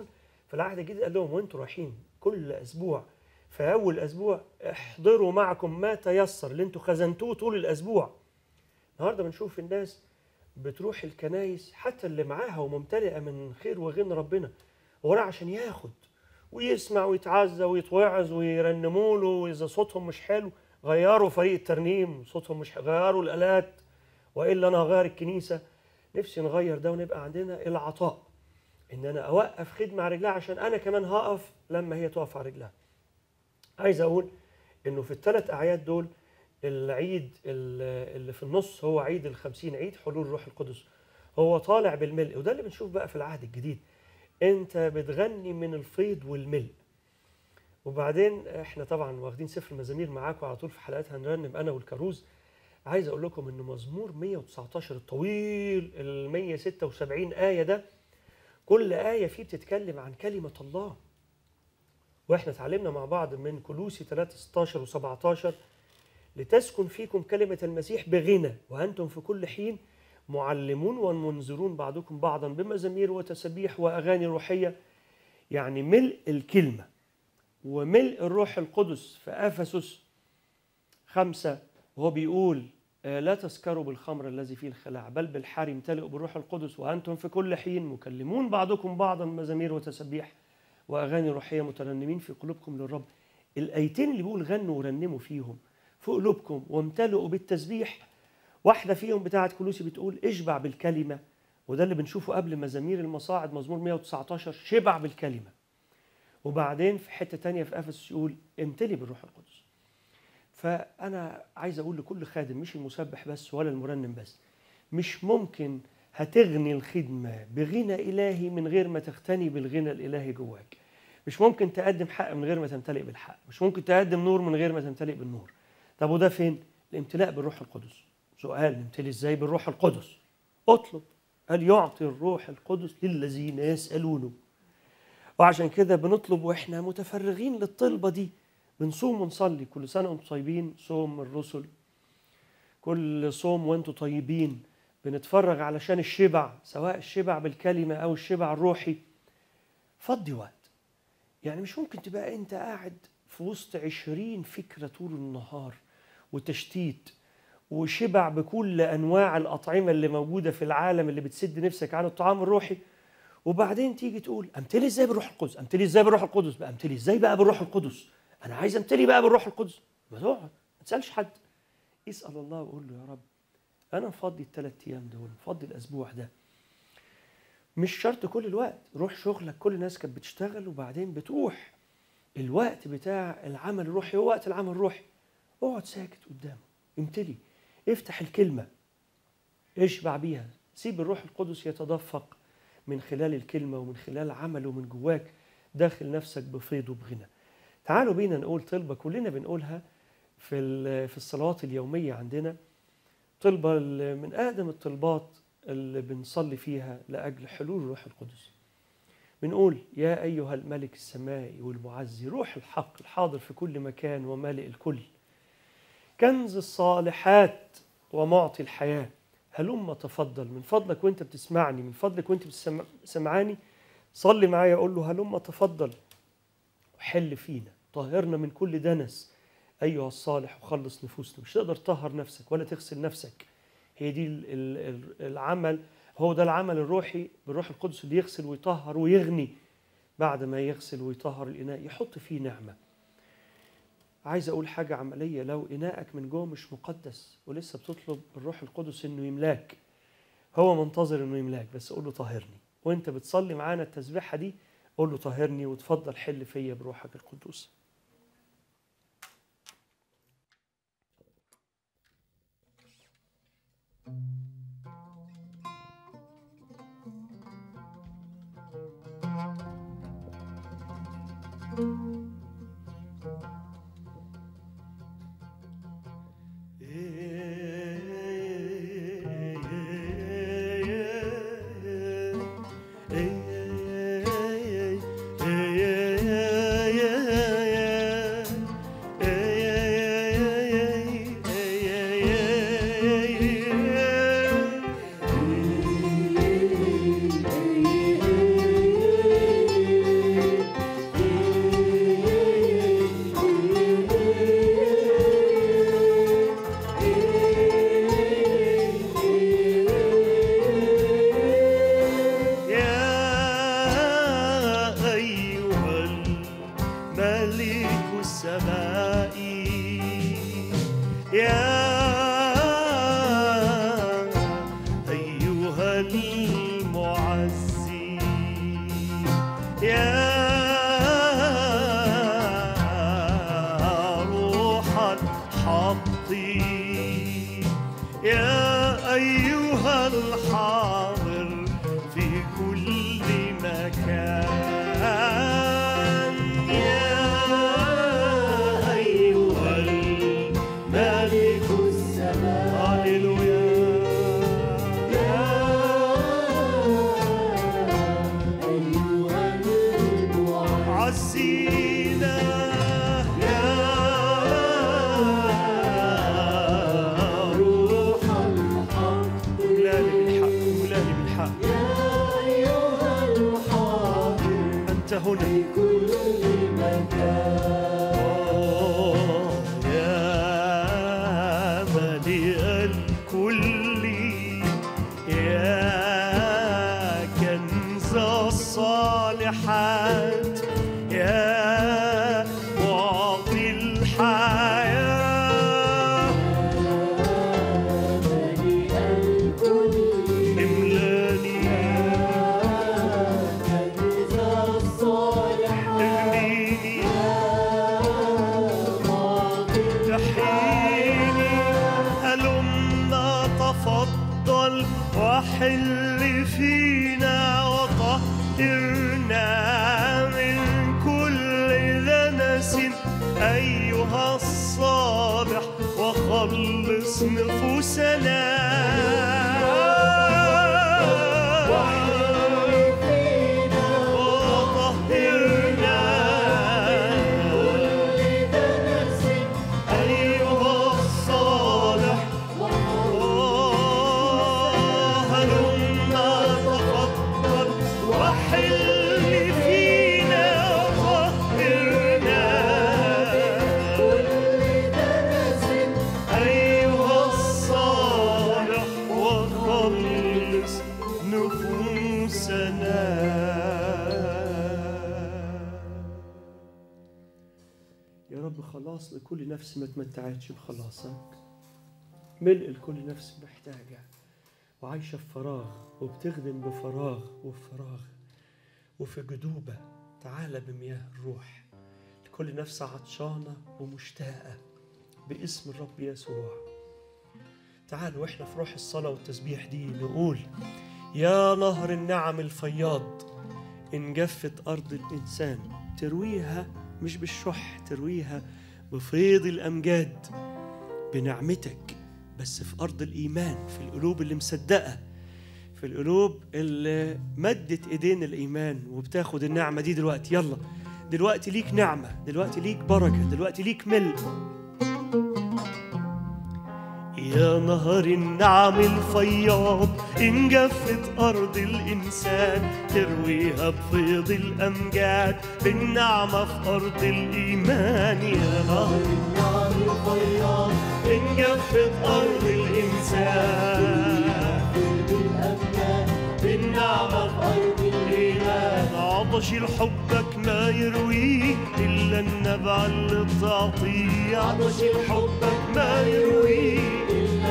في العهد الجديد قال لهم وانتوا رايحين كل اسبوع في اول اسبوع احضروا معكم ما تيسر اللي انتوا خزنتوه طول الاسبوع النهارده بنشوف الناس بتروح الكنايس حتى اللي معاها وممتلئه من خير وغنى ربنا وراه عشان ياخد ويسمع ويتعزى ويتوعظ ويرنموا له واذا صوتهم مش حلو غيروا فريق الترنيم صوتهم مش حلو غيروا الالات والا انا هغير الكنيسه نفسي نغير ده ونبقى عندنا العطاء ان انا اوقف خدمه على رجلها عشان انا كمان هقف لما هي تقف على رجلها عايز اقول انه في الثلاث اعياد دول العيد ال- اللي في النص هو عيد الخمسين عيد حلول الروح القدس هو طالع بالملء وده اللي بنشوف بقى في العهد الجديد انت بتغني من الفيض والملء وبعدين احنا طبعا واخدين سفر المزامير معاكم على طول في حلقات هنرنم انا والكروز عايز اقول لكم ان مزمور 119 الطويل ال 176 ايه ده كل ايه فيه بتتكلم عن كلمه الله واحنا اتعلمنا مع بعض من كلوسي 3 16 و17 لتسكن فيكم كلمه المسيح بغنى وانتم في كل حين معلمون ومنذرون بعضكم بعضا بمزامير وتسبيح واغاني روحيه يعني ملء الكلمه وملء الروح القدس في افسس خمسه وهو بيقول آه، لا تسكروا بالخمر الذي فيه الخلاع بل بالحار امتلئوا بالروح القدس وانتم في كل حين مكلمون بعضكم بعضا مزامير وتسبيح واغاني روحيه مترنمين في قلوبكم للرب الايتين اللي بيقول غنوا ورنموا فيهم في قلوبكم وامتلئوا بالتسبيح واحده فيهم بتاعه كلوسي بتقول اشبع بالكلمه وده اللي بنشوفه قبل مزامير المصاعد مزمور 119 شبع بالكلمه وبعدين في حته تانية في افسس يقول امتلي بالروح القدس فانا عايز اقول لكل خادم مش المسبح بس ولا المرنم بس مش ممكن هتغني الخدمه بغنى الهي من غير ما تغتني بالغنى الالهي جواك مش ممكن تقدم حق من غير ما تمتلئ بالحق مش ممكن تقدم نور من غير ما تمتلئ بالنور طب وده فين الامتلاء بالروح القدس سؤال نمتلي ازاي بالروح القدس اطلب قال يعطي الروح القدس للذين يسالونه وعشان كده بنطلب واحنا متفرغين للطلبه دي بنصوم ونصلي كل سنه وانتم طيبين صوم الرسل كل صوم وانتم طيبين بنتفرغ علشان الشبع سواء الشبع بالكلمه او الشبع الروحي فضي وقت يعني مش ممكن تبقى انت قاعد في وسط عشرين فكره طول النهار وتشتيت وشبع بكل انواع الاطعمه اللي موجوده في العالم اللي بتسد نفسك عن الطعام الروحي وبعدين تيجي تقول امتلي ازاي بالروح القدس امتلي ازاي بالروح القدس بقى امتلي ازاي بقى بالروح القدس انا عايز امتلي بقى بالروح القدس ما تقعد ما تسالش حد اسال الله وقول له يا رب انا مفضي الثلاث ايام دول مفضي الاسبوع ده مش شرط كل الوقت روح شغلك كل الناس كانت بتشتغل وبعدين بتروح الوقت بتاع العمل الروحي هو وقت العمل الروحي اقعد ساكت قدامه امتلي افتح الكلمه اشبع بيها سيب الروح القدس يتدفق من خلال الكلمه ومن خلال عمله من جواك داخل نفسك بفيض وبغنى تعالوا بينا نقول طلبه كلنا بنقولها في ال- في الصلوات اليوميه عندنا طلبه ال- من اقدم الطلبات اللي بنصلي فيها لاجل حلول الروح القدس بنقول يا ايها الملك السمائي والمعزي روح الحق الحاضر في كل مكان ومالئ الكل كنز الصالحات ومعطي الحياه هلم تفضل من فضلك وانت بتسمعني من فضلك وانت بتسمعاني صلي معايا قول له هلم تفضل وحل فينا طهرنا من كل دنس ايها الصالح وخلص نفوسنا مش تقدر تطهر نفسك ولا تغسل نفسك هي دي ال- ال- ال- العمل هو ده العمل الروحي بالروح القدس اللي يغسل ويطهر ويغني بعد ما يغسل ويطهر الاناء يحط فيه نعمه عايز اقول حاجه عمليه لو اناءك من جوه مش مقدس ولسه بتطلب الروح القدس انه يملاك هو منتظر انه يملاك بس قول له طهرني وانت بتصلي معانا التسبيحه دي قول له طهرني وتفضل حل فيا بروحك القدوس Yeah. السماء يا أيها المعزي يا روح الحق يا أيها الحاضر في كل مكان يا أيها الملك السماء هللويا يا عزينا يا روح مولاني بالحق مولاني بالحق أنت هنا آه، يا مليء الكل يا كنز الصالحات يا معطي الحياة املاني اغنيني تحييني هلما تفضل وحل فينا وطهرنا من كل دنس أيها الصالح وخلص نفوسنا وطهرنا أيها الصالح هلما تفضل وحل فينا وطهرنا أيها الصالح وخلص نفوسنا يا رب خلاص لكل نفس ما تمتعتش بخلاصك ملء لكل نفس محتاجة وعايشة في فراغ وبتخدم بفراغ وفراغ وفي جدوبة تعالى بمياه الروح لكل نفس عطشانة ومشتاقة باسم الرب يسوع تعال واحنا في روح الصلاة والتسبيح دي نقول يا نهر النعم الفياض إن جفت أرض الإنسان ترويها مش بالشح ترويها بفيض الأمجاد بنعمتك بس في أرض الإيمان في القلوب اللي مصدقة في القلوب اللي مدت إيدين الإيمان وبتاخد النعمة دي دلوقتي يلا دلوقتي ليك نعمة دلوقتي ليك بركة دلوقتي ليك ملء يا نهر النعم الفياض إن جفت أرض الإنسان ترويها بفيض الأمجاد بالنعمة في أرض الإيمان يا نهر النعم الفياض إن جفت أرض الإنسان بالنعمة في أرض الإيمان عطش لحبك ما يرويه إلا النبع اللي تعطيه عطش لحبك ما يرويه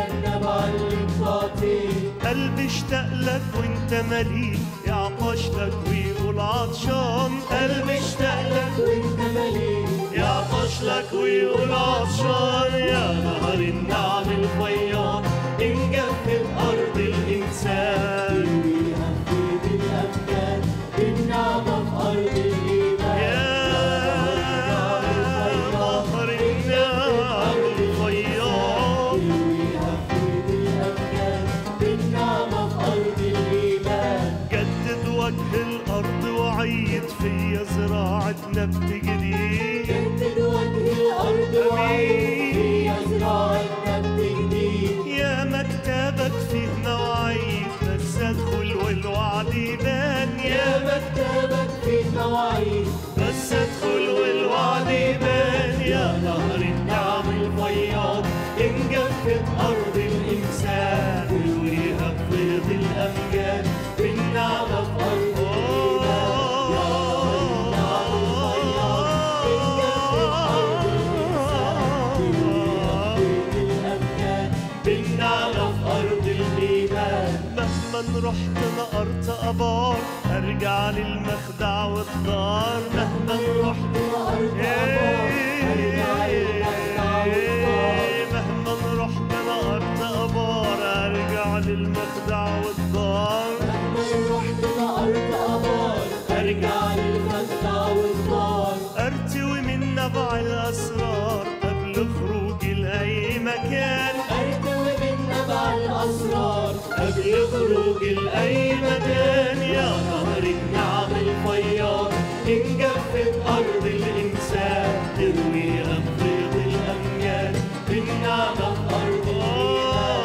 قلبي اشتاق لك وانت مليء يعطش لك ويقول عطشان قلبي اشتاق لك وانت مليء يعطش لك ويقول عطشان يا نهر النعم الفياض ان جفت ارض الانسان يا نهر النعم الفياض جدد وجه الأرض وعيد فيا زراعة نبت جديد جدد وجه الأرض وعيد فيا زراعة نبت جديد يا مكتبك فيه مواعيد بس ادخل والوعد يبان يا مكتبك فيه مواعيد بس ادخل والوعد يبان يا نهر النعم الفياض إن جفت أرض الإنسان ترويها بفيض الأمجاد بالنعمة في أرض رحت نقرت ابار ارجع للمخدع والدار مهما رحت مهما رحت نقرت ابار ارجع للمخدع والدار ارجع للمخدع والدار ارتوي من نبع الاسرار قبل خروجي لاي مكان ارتوي من نبع الاسرار قبل خروجي لاي مكان يا نهر النعم الفياض ان جفت ارض الانسان ترويها بفيض الامجاد بالنعمه في ارض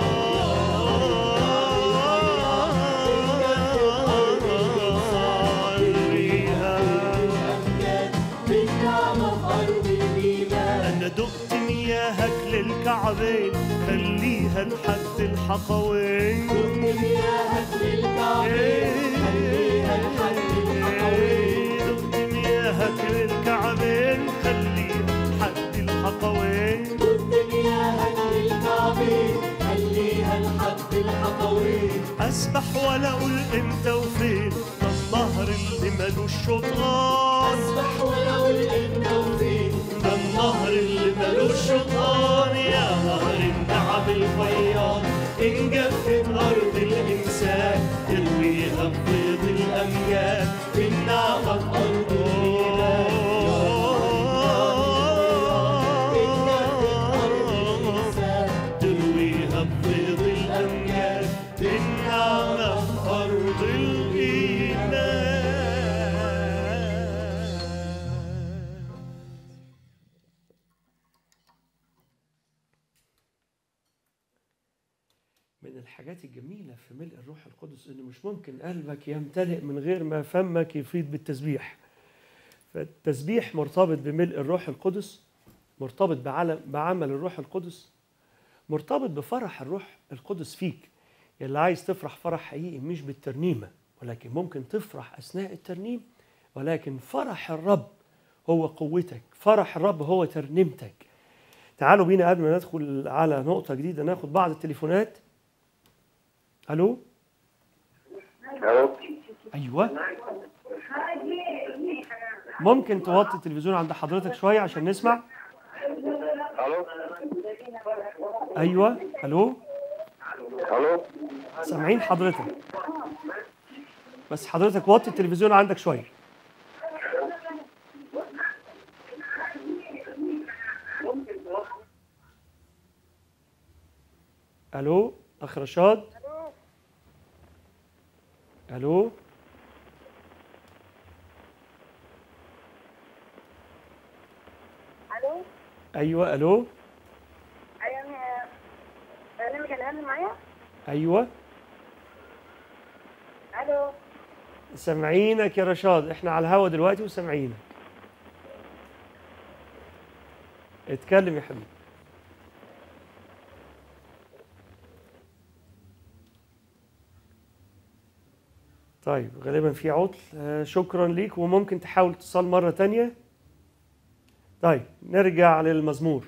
الامجاد بالنعمه في ارض الايمان انا دقت مياهك للكعبين خليها لحد الحقوين مياهك للكعبين خليها لحد الحقوين دقت مياهك للكعبين خليها لحد الحقوين ضد مياهك للكعبين خليها لحد الحقوين اسبح ولا اقول امتى وفين ده النهر اللي ملوش شطان اسبح ولو الابن وفين ده النهر اللي ملوش شطان يا نهر النعم الفياض ان جفت ارض الانسان ترويها بفيض الامجاد بالنعمه في ارض الانسان ترويها بفيض الامجاد بالنعمه في ارض الايمان من الحاجات الجميلة في ملء الروح القدس إن مش ممكن قلبك يمتلئ من غير ما فمك يفيض بالتسبيح فالتسبيح مرتبط بملء الروح القدس مرتبط بعلم بعمل الروح القدس مرتبط بفرح الروح القدس فيك اللي عايز تفرح فرح حقيقي مش بالترنيمة ولكن ممكن تفرح أثناء الترنيم ولكن فرح الرب هو قوتك فرح الرب هو ترنيمتك تعالوا بينا قبل ما ندخل على نقطة جديدة ناخد بعض التليفونات الو الو ايوه ممكن توطي التلفزيون عند حضرتك شويه عشان نسمع الو ايوه الو الو سامعين حضرتك بس حضرتك وطي التلفزيون عندك شويه الو اخ رشاد الو الو ايوه الو ايوه برنامج الهند معايا ايوه الو سامعينك يا رشاد احنا على الهوا دلوقتي وسامعينك اتكلم يا حبيبي طيب غالبا في عطل آه، شكرا ليك وممكن تحاول اتصال مرة تانية طيب نرجع للمزمور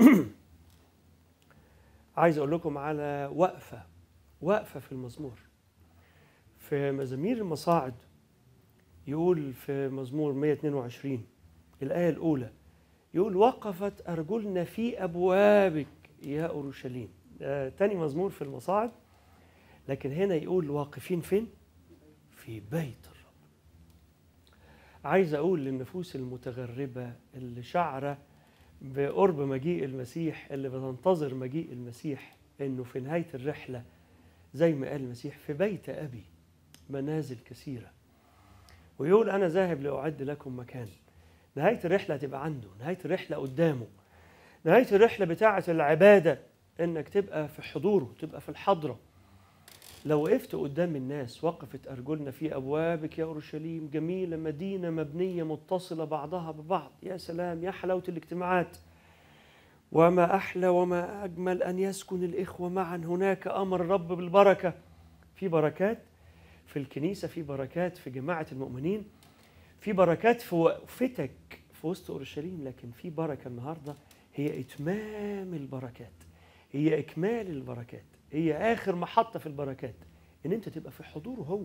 عايز اقول لكم على وقفة وقفة في المزمور في مزامير المصاعد يقول في مزمور 122 الآية الأولى يقول وقفت أرجلنا في أبوابك يا أورشليم ده تاني مزمور في المصاعد لكن هنا يقول واقفين فين؟ في بيت الرب عايز أقول للنفوس المتغربة اللي شعرة بقرب مجيء المسيح اللي بتنتظر مجيء المسيح إنه في نهاية الرحلة زي ما قال المسيح في بيت أبي منازل كثيرة ويقول أنا ذاهب لأعد لكم مكان نهاية الرحلة هتبقى عنده نهاية الرحلة قدامه نهاية الرحلة بتاعة العبادة إنك تبقى في حضوره تبقى في الحضرة لو وقفت قدام الناس وقفت أرجلنا في أبوابك يا أورشليم جميلة مدينة مبنية متصلة بعضها ببعض يا سلام يا حلاوة الاجتماعات وما أحلى وما أجمل أن يسكن الإخوة معا هناك أمر الرب بالبركة في بركات في الكنيسة في بركات في جماعة المؤمنين في بركات في وقفتك في وسط أورشليم لكن في بركة النهاردة هي إتمام البركات هي إكمال البركات هي آخر محطة في البركات ان انت تبقى في حضوره هو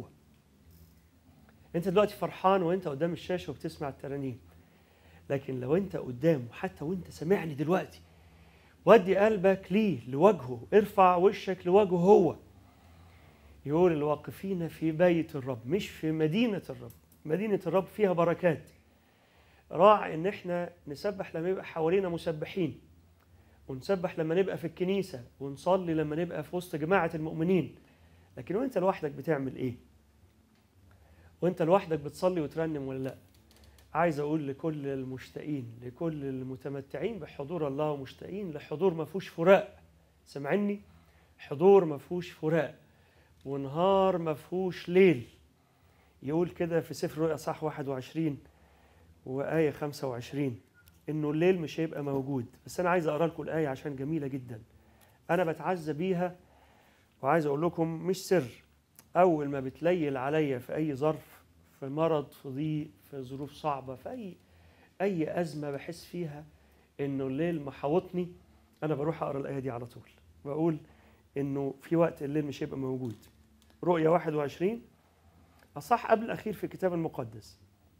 انت دلوقتي فرحان وانت قدام الشاشه وبتسمع الترانيم لكن لو انت قدامه حتى وانت سامعني دلوقتي ودي قلبك ليه لوجهه ارفع وشك لوجهه هو يقول الواقفين في بيت الرب مش في مدينة الرب مدينة الرب فيها بركات راعي ان احنا نسبح لما يبقى حوالينا مسبحين ونسبح لما نبقى في الكنيسة ونصلي لما نبقى في وسط جماعة المؤمنين لكن وانت لوحدك بتعمل ايه وانت لوحدك بتصلي وترنم ولا لا عايز اقول لكل المشتاقين لكل المتمتعين بحضور الله ومشتاقين لحضور ما فيهوش فراق سمعني حضور ما فيهوش فراق ونهار ما فيهوش ليل يقول كده في سفر رؤيا صح 21 وآية 25 إنه الليل مش هيبقى موجود بس أنا عايز أقرأ لكم الآية عشان جميلة جدا أنا بتعزى بيها وعايز أقول لكم مش سر أول ما بتليل عليا في أي ظرف في مرض في ضيق في ظروف صعبة في أي أي أزمة بحس فيها إنه الليل محاوطني أنا بروح أقرأ الآية دي على طول بقول إنه في وقت الليل مش هيبقى موجود رؤيا 21 أصح قبل الأخير في الكتاب المقدس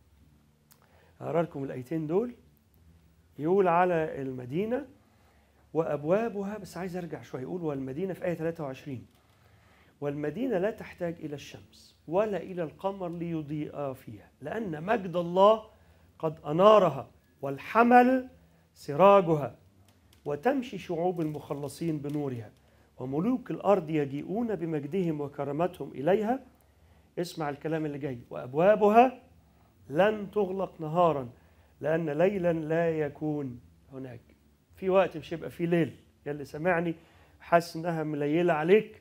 هقرا لكم الآيتين دول يقول على المدينة وأبوابها بس عايز أرجع شوية يقول والمدينة في آية 23 والمدينة لا تحتاج إلى الشمس ولا إلى القمر ليضيئا فيها لأن مجد الله قد أنارها والحمل سراجها وتمشي شعوب المخلصين بنورها وملوك الأرض يجيئون بمجدهم وكرامتهم إليها اسمع الكلام اللي جاي وأبوابها لن تغلق نهارا لأن ليلا لا يكون هناك في وقت مش هيبقى فيه ليل يلي سمعني حاسس انها مليلة عليك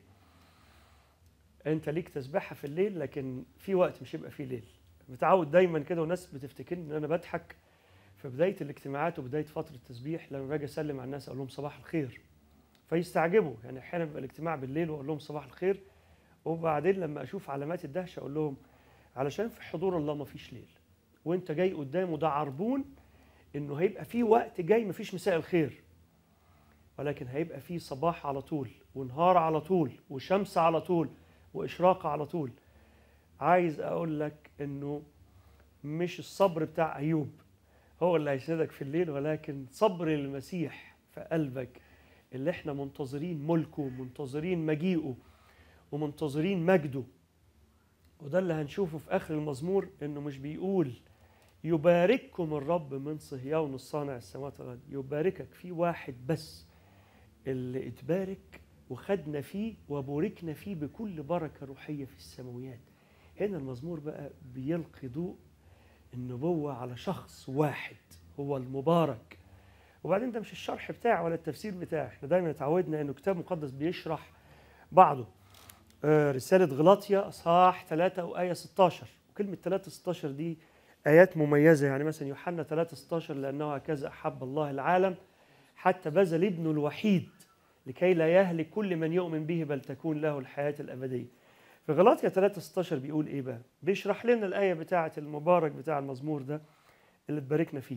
انت ليك تسبحها في الليل لكن في وقت مش هيبقى فيه ليل متعود دايما كده وناس بتفتكرني ان انا بضحك في بدايه الاجتماعات وبدايه فتره التسبيح لما باجي اسلم على الناس اقول لهم صباح الخير فيستعجبوا يعني احيانا بيبقى الاجتماع بالليل واقول لهم صباح الخير وبعدين لما اشوف علامات الدهشه اقول لهم علشان في حضور الله ما فيش ليل وانت جاي قدامه ده عربون انه هيبقى في وقت جاي ما فيش مساء الخير ولكن هيبقى في صباح على طول ونهار على طول وشمس على طول واشراق على طول عايز اقول لك انه مش الصبر بتاع ايوب هو اللي هيسندك في الليل ولكن صبر المسيح في قلبك اللي احنا منتظرين ملكه منتظرين مجيئه ومنتظرين مجده وده اللي هنشوفه في اخر المزمور انه مش بيقول يبارككم الرب من صهيون الصانع السماوات والارض يباركك في واحد بس اللي اتبارك وخدنا فيه وبوركنا فيه بكل بركه روحيه في السماويات هنا المزمور بقى بيلقي ضوء النبوه على شخص واحد هو المبارك وبعدين ده مش الشرح بتاعي ولا التفسير بتاعي احنا دايما اتعودنا انه كتاب مقدس بيشرح بعضه آه، رسالة غلاطيا أصحاح 3 وآية 16 وكلمة 3 16 دي آيات مميزة يعني مثلا يوحنا 3 16 لأنه هكذا أحب الله العالم حتى بذل ابنه الوحيد لكي لا يهلك كل من يؤمن به بل تكون له الحياة الأبدية في غلاطيا 3 16 بيقول إيه بقى بيشرح لنا الآية بتاعة المبارك بتاع المزمور ده اللي اتباركنا فيه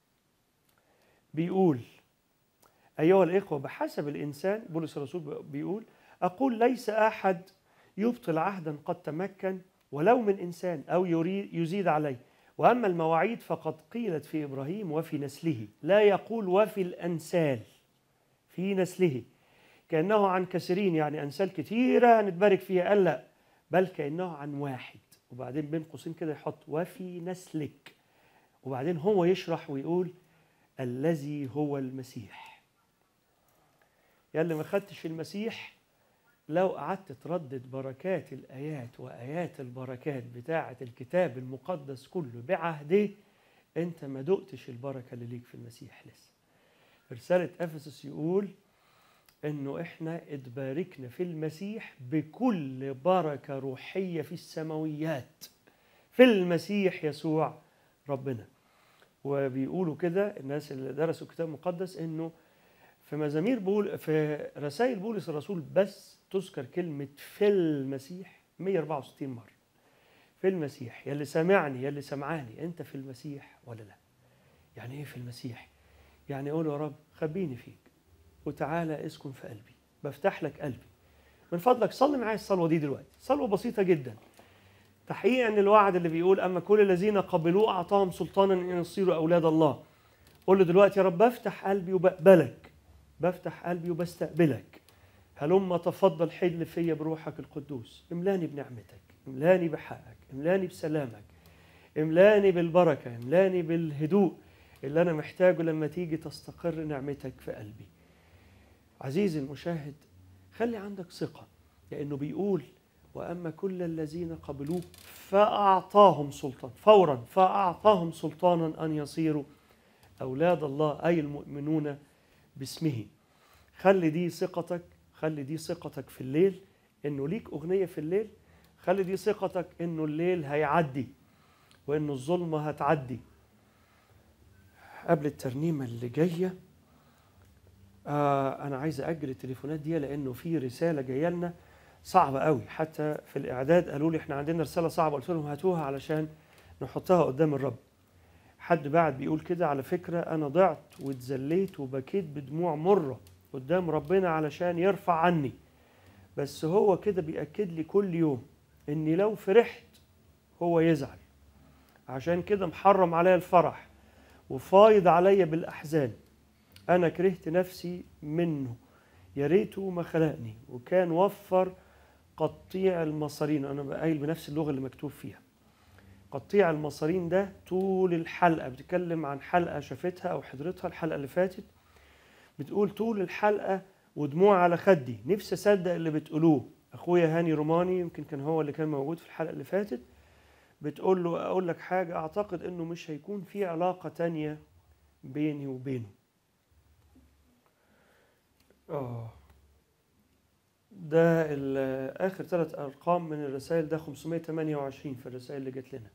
بيقول أيها الإخوة بحسب الإنسان بولس الرسول بيقول أقول ليس أحد يبطل عهدا قد تمكن ولو من إنسان أو يريد يزيد عليه وأما المواعيد فقد قيلت في إبراهيم وفي نسله لا يقول وفي الأنسال في نسله كأنه عن كثيرين يعني أنسال كثيرة هنتبارك فيها قال لا بل كأنه عن واحد وبعدين بين قوسين كده يحط وفي نسلك وبعدين هو يشرح ويقول الذي هو المسيح يا اللي ما خدتش المسيح لو قعدت تردد بركات الآيات وآيات البركات بتاعة الكتاب المقدس كله بعهده أنت ما دقتش البركة اللي ليك في المسيح لسه في رسالة أفسس يقول إنه إحنا اتباركنا في المسيح بكل بركة روحية في السماويات في المسيح يسوع ربنا وبيقولوا كده الناس اللي درسوا الكتاب المقدس إنه في مزامير بول في رسائل بولس الرسول بس تذكر كلمة في المسيح 164 مرة في المسيح يلي سامعني يلي سمعاني أنت في المسيح ولا لا يعني إيه في المسيح يعني أقول يا رب خبيني فيك وتعالى اسكن في قلبي بفتح لك قلبي من فضلك صلي معايا الصلوه دي دلوقتي صلوه بسيطه جدا تحقيقا الوعد اللي بيقول اما كل الذين قبلوه اعطاهم سلطانا ان يصيروا اولاد الله قول له دلوقتي يا رب بفتح قلبي وبقبلك بفتح قلبي وبستقبلك هلم تفضل حل فيا بروحك القدوس املاني بنعمتك املاني بحقك املاني بسلامك املاني بالبركه املاني بالهدوء اللي انا محتاجه لما تيجي تستقر نعمتك في قلبي عزيزي المشاهد خلي عندك ثقه لانه بيقول واما كل الذين قبلوه فاعطاهم سلطان فورا فاعطاهم سلطانا ان يصيروا اولاد الله اي المؤمنون باسمه خلي دي ثقتك خلي دي ثقتك في الليل انه ليك اغنيه في الليل خلي دي ثقتك انه الليل هيعدي وانه الظلمه هتعدي قبل الترنيمه اللي جايه آه انا عايز اجل التليفونات دي لانه في رساله جايه لنا صعبه قوي حتى في الاعداد قالوا لي احنا عندنا رساله صعبه قلت لهم هاتوها علشان نحطها قدام الرب حد بعد بيقول كده على فكره انا ضعت واتذليت وبكيت بدموع مره قدام ربنا علشان يرفع عني بس هو كده بيأكد لي كل يوم اني لو فرحت هو يزعل عشان كده محرم عليا الفرح وفايض عليا بالاحزان انا كرهت نفسي منه يا ريته ما خلقني وكان وفر قطيع المصارين انا قايل بنفس اللغه اللي مكتوب فيها قطيع المصارين ده طول الحلقه بتتكلم عن حلقه شافتها او حضرتها الحلقه اللي فاتت بتقول طول الحلقه ودموع على خدي نفسي اصدق اللي بتقولوه اخويا هاني روماني يمكن كان هو اللي كان موجود في الحلقه اللي فاتت بتقول له اقول لك حاجه اعتقد انه مش هيكون في علاقه تانية بيني وبينه اه ده ال- اخر ثلاث ارقام من الرسائل ده 528 في الرسائل اللي جت لنا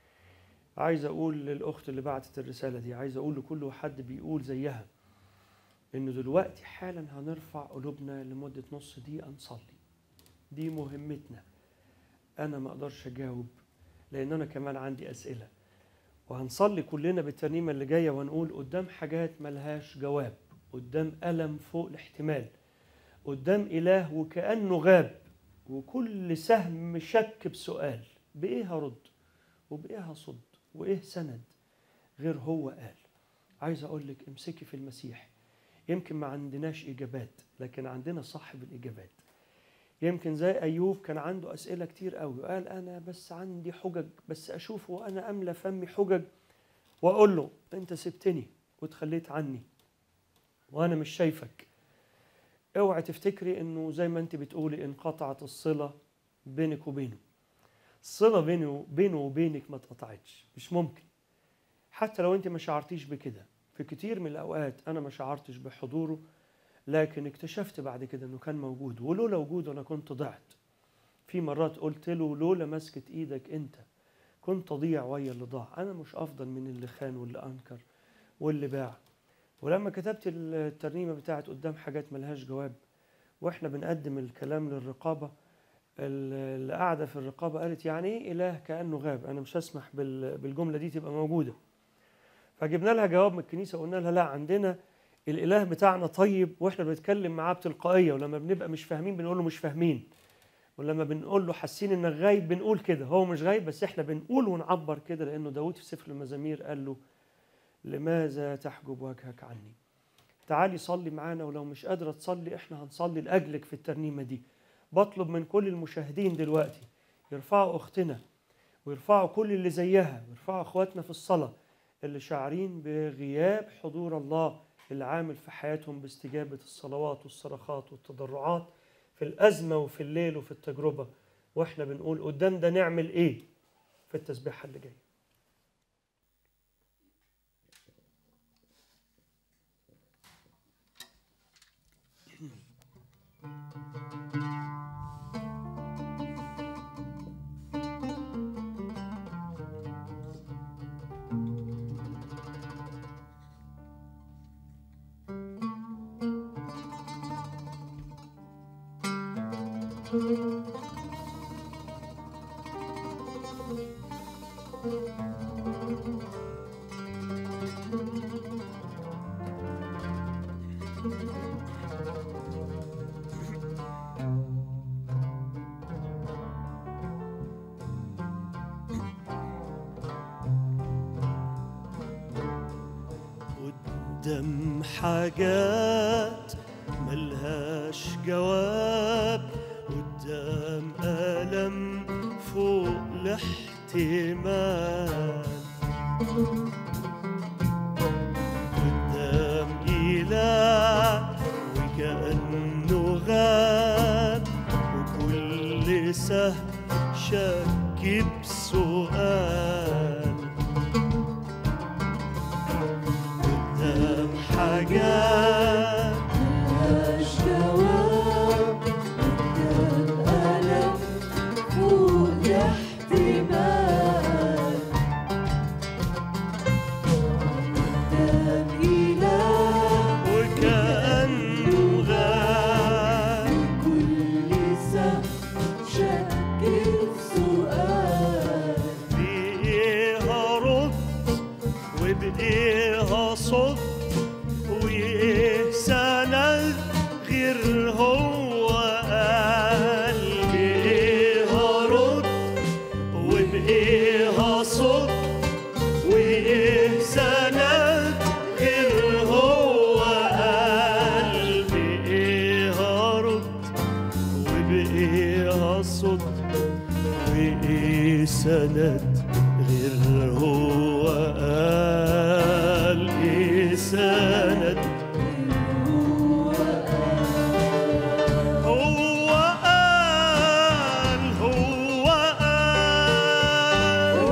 عايز اقول للاخت اللي بعتت الرساله دي عايز اقول لكل حد بيقول زيها انه دلوقتي حالا هنرفع قلوبنا لمده نص دقيقه نصلي دي مهمتنا انا ما اقدرش اجاوب لان انا كمان عندي اسئله وهنصلي كلنا بالترنيمه اللي جايه ونقول قدام حاجات ملهاش جواب قدام الم فوق الاحتمال قدام اله وكانه غاب وكل سهم شك بسؤال بايه هرد وبايه هصد وايه سند غير هو قال عايز اقول لك امسكي في المسيح يمكن ما عندناش اجابات لكن عندنا صاحب الاجابات يمكن زي ايوب كان عنده اسئله كتير قوي وقال انا بس عندي حجج بس اشوفه وانا املى فمي حجج واقول له انت سبتني وتخليت عني وانا مش شايفك اوعي تفتكري انه زي ما انت بتقولي انقطعت الصله بينك وبينه الصله بينه بينه وبينك ما اتقطعتش مش ممكن حتى لو انت ما شعرتيش بكده في كتير من الاوقات انا ما شعرتش بحضوره لكن اكتشفت بعد كده انه كان موجود ولولا وجوده انا كنت ضعت في مرات قلت له لولا مسكة ايدك انت كنت اضيع ويا اللي ضاع انا مش افضل من اللي خان واللي انكر واللي باع ولما كتبت الترنيمه بتاعت قدام حاجات ملهاش جواب واحنا بنقدم الكلام للرقابه اللي قاعده في الرقابه قالت يعني ايه اله كانه غاب انا مش هسمح بال- بالجمله دي تبقى موجوده فجبنا لها جواب من الكنيسه وقلنا لها لا عندنا الاله بتاعنا طيب واحنا بنتكلم معاه بتلقائيه ولما بنبقى مش فاهمين بنقول له مش فاهمين ولما بنقول له حاسين انك غايب بنقول كده هو مش غايب بس احنا بنقول ونعبر كده لانه داود في سفر المزامير قال له لماذا تحجب وجهك عني تعالي صلي معانا ولو مش قادرة تصلي احنا هنصلي لأجلك في الترنيمة دي بطلب من كل المشاهدين دلوقتي يرفعوا أختنا ويرفعوا كل اللي زيها ويرفعوا أخواتنا في الصلاة اللي شاعرين بغياب حضور الله اللي عامل في حياتهم باستجابة الصلوات والصرخات والتضرعات في الأزمة وفي الليل وفي التجربة وإحنا بنقول قدام ده نعمل إيه في التسبيحة اللي جاية قدام حاجات ملهاش جواب قدام ألم فوق الاحتمال قدام إله وكأنه غاب وكل سهم شك بسؤال قدام حاجات ملهاش جواب قدام ألم فوق الاحتمال قدام إله وكأنه غاب كل سهم شك في سؤال بإيها رد وبإيها صد وإيه سند غير هو قال بإيها رد وبإيها صد وإيه سند غير هو قال بإيها رد وبإيها صد وإيه سند غير هو قال إيه سند هو قال هو قال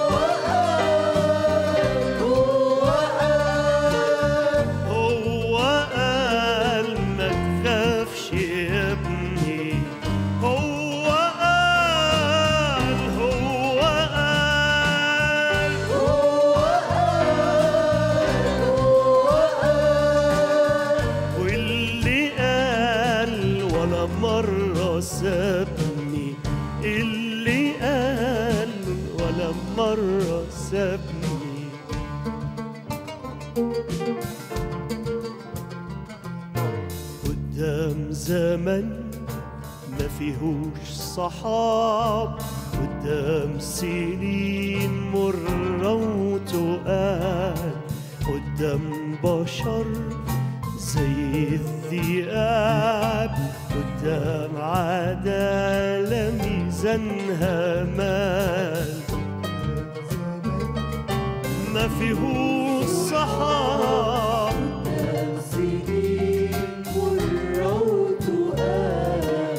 هو قال ما تخافش يا ابني هو قال هو قال واللي قال ولا مرة سابني اللي قال ولا مرة سابني قدام زمن ما فيهوش صحاب قدام سنين مرة وتقال قدام بشر زي الذئاب قدام عدالة ميزانها مال ما فيهوش صحاب سنين مرة وتقال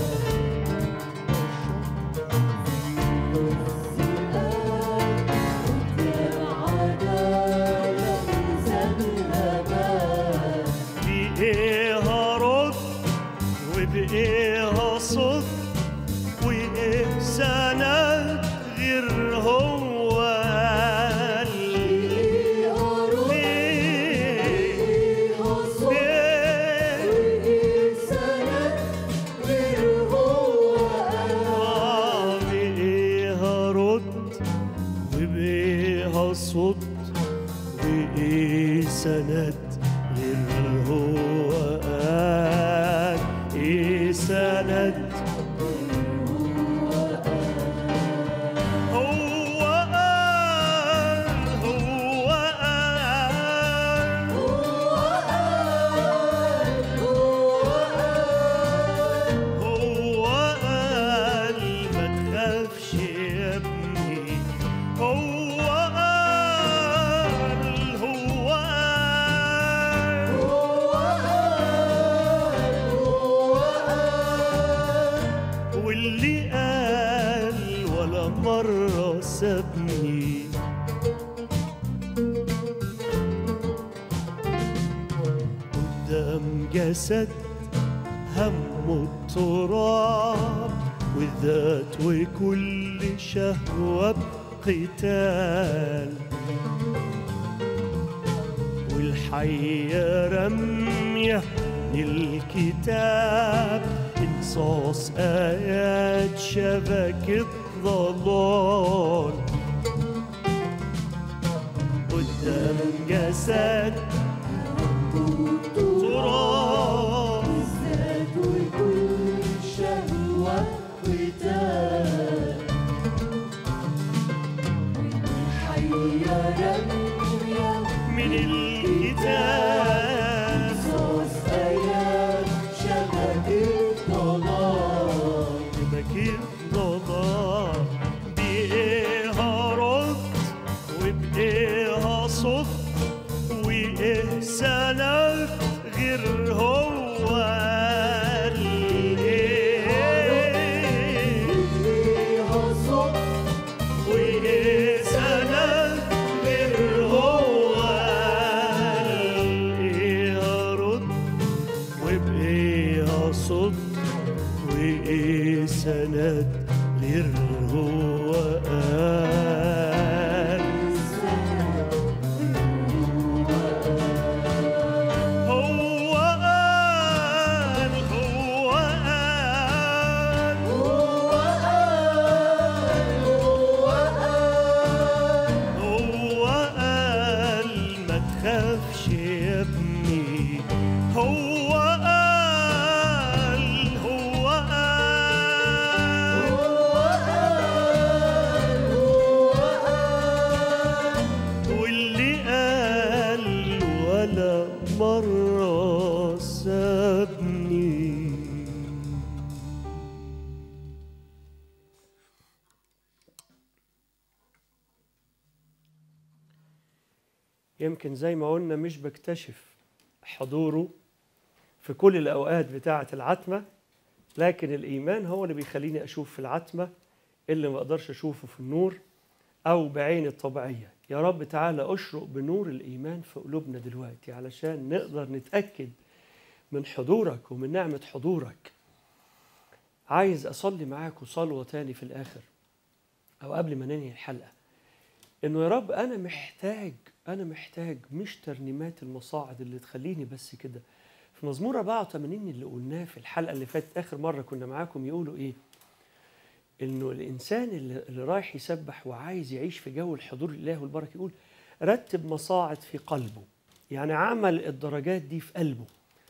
قدام عدالة ميزانها بال بإيها رد وبإيها صد وإيه سند غير هو قال فيها روح ليه فيها صوت ليه وإيه سند غير هو قال آه بإيها رد وبإيها صد وإيه سند غير هو قال إيه سند هو قال هو قال هو قال ما تخافش يا ابني هو قال هو قال واللي قال ولا مرة سابني قدام جسد همه التراب والذات وكل شهوة بقتال والحية رمية من الكتاب انصاص آيات شبكة ضلال قدام جسد تراب الذات وكل شهوة قتال الحية رمية من الكتاب سند غير هو قال ايه ليها صوت وايه سند غير هو قال ايه ارد وبايه اصد وايه سند غير هو قال هو قال هو قال هو قال هو قال هو قال ما تخافش يا ابني هو قال هو قال هو قال هو قال واللي قال ولا مرة سابني يمكن زي ما قلنا مش بكتشف حضوره في كل الأوقات بتاعة العتمة لكن الإيمان هو اللي بيخليني أشوف في العتمة اللي ما أقدرش أشوفه في النور أو بعين الطبيعية يا رب تعالى أشرق بنور الإيمان في قلوبنا دلوقتي علشان نقدر نتأكد من حضورك ومن نعمة حضورك عايز أصلي معاكم صلوة تاني في الآخر أو قبل ما ننهي الحلقة إنه يا رب أنا محتاج أنا محتاج مش ترنيمات المصاعد اللي تخليني بس كده في مزمور 84 اللي قلناه في الحلقة اللي فاتت آخر مرة كنا معاكم يقولوا إيه؟ إنه الإنسان اللي, اللي رايح يسبح وعايز يعيش في جو الحضور الإلهي والبركة يقول رتب مصاعد في قلبه يعني عمل الدرجات دي في قلبه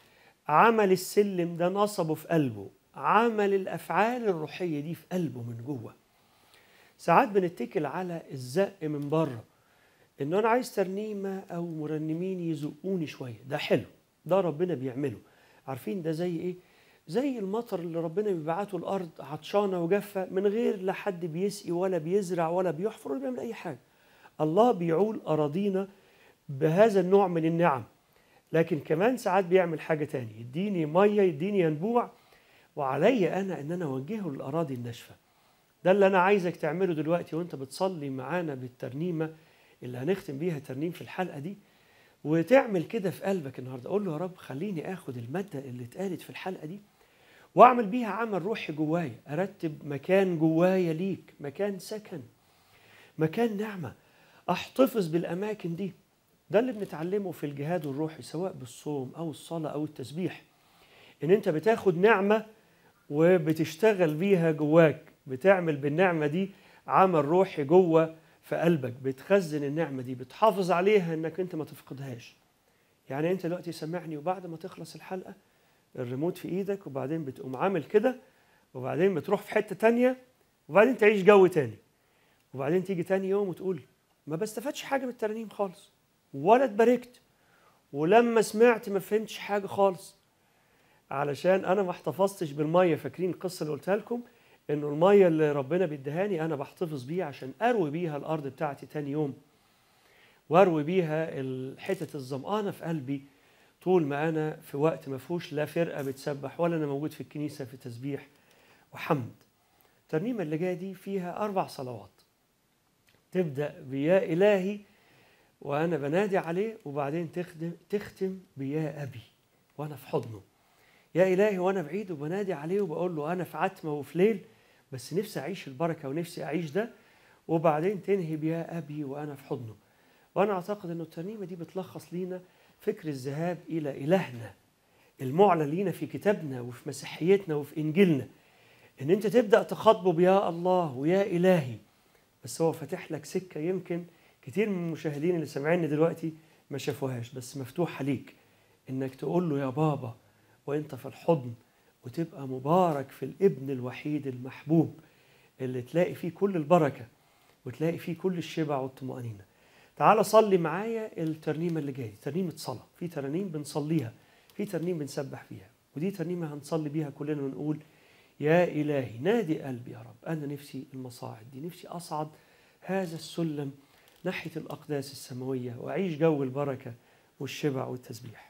عمل السلم ده نصبه في قلبه عمل الأفعال الروحية دي في قلبه من جوه ساعات بنتكل على الزق من بره انه انا عايز ترنيمه او مرنمين يزقوني شويه ده حلو ده ربنا بيعمله عارفين ده زي ايه زي المطر اللي ربنا بيبعته الارض عطشانه وجافه من غير لا حد بيسقي ولا بيزرع ولا بيحفر ولا بيعمل اي حاجه الله بيعول اراضينا بهذا النوع من النعم لكن كمان ساعات بيعمل حاجه تانية يديني ميه يديني ينبوع وعلي انا ان انا اوجهه للاراضي الناشفه ده اللي انا عايزك تعمله دلوقتي وانت بتصلي معانا بالترنيمه اللي هنختم بيها ترنيم في الحلقه دي وتعمل كده في قلبك النهارده قول له يا رب خليني اخد الماده اللي اتقالت في الحلقه دي واعمل بيها عمل روحي جوايا ارتب مكان جوايا ليك مكان سكن مكان نعمه احتفظ بالاماكن دي ده اللي بنتعلمه في الجهاد الروحي سواء بالصوم او الصلاه او التسبيح ان انت بتاخد نعمه وبتشتغل بيها جواك بتعمل بالنعمه دي عمل روحي جوه في قلبك بتخزن النعمه دي بتحافظ عليها انك انت ما تفقدهاش يعني انت دلوقتي سامعني وبعد ما تخلص الحلقه الريموت في ايدك وبعدين بتقوم عامل كده وبعدين بتروح في حته تانية وبعدين تعيش جو تاني وبعدين تيجي تاني يوم وتقول ما بستفادش حاجه من الترانيم خالص ولا اتباركت ولما سمعت ما فهمتش حاجه خالص علشان انا ما احتفظتش بالميه فاكرين القصه اللي قلتها لكم انه الميه اللي ربنا بيديهاني انا بحتفظ بيها عشان اروي بيها الارض بتاعتي تاني يوم واروي بيها الحتت الظمآنه في قلبي طول ما انا في وقت ما فيهوش لا فرقه بتسبح ولا انا موجود في الكنيسه في تسبيح وحمد الترنيمه اللي جايه دي فيها اربع صلوات تبدا بيا الهي وانا بنادي عليه وبعدين تخدم تختم بيا ابي وانا في حضنه يا إلهي وأنا بعيد وبنادي عليه وبقول له أنا في عتمة وفي ليل بس نفسي أعيش البركة ونفسي أعيش ده وبعدين تنهي بيا أبي وأنا في حضنه وأنا أعتقد أن الترنيمة دي بتلخص لينا فكر الذهاب إلى إلهنا المعلن لينا في كتابنا وفي مسيحيتنا وفي إنجيلنا إن أنت تبدأ تخاطبه بيا الله ويا إلهي بس هو فاتح لك سكة يمكن كتير من المشاهدين اللي سامعيني دلوقتي ما شافوهاش بس مفتوحة ليك إنك تقول له يا بابا وانت في الحضن وتبقى مبارك في الابن الوحيد المحبوب اللي تلاقي فيه كل البركة وتلاقي فيه كل الشبع والطمأنينة تعال صلي معايا الترنيمة اللي جاية ترنيمة صلاة في ترانيم بنصليها في ترنيم بنسبح فيها ودي ترنيمة هنصلي بيها كلنا ونقول يا إلهي نادي قلبي يا رب أنا نفسي المصاعد دي نفسي أصعد هذا السلم ناحية الأقداس السماوية وأعيش جو البركة والشبع والتسبيح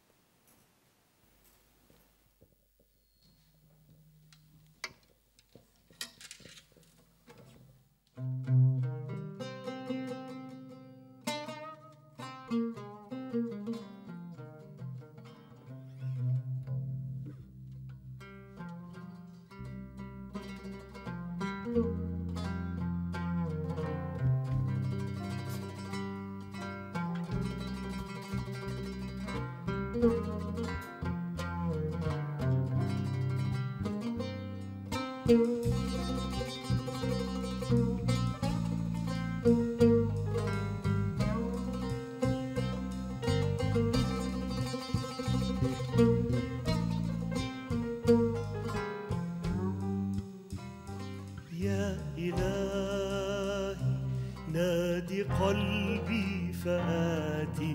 يا إلهي نادي قلبي فآتي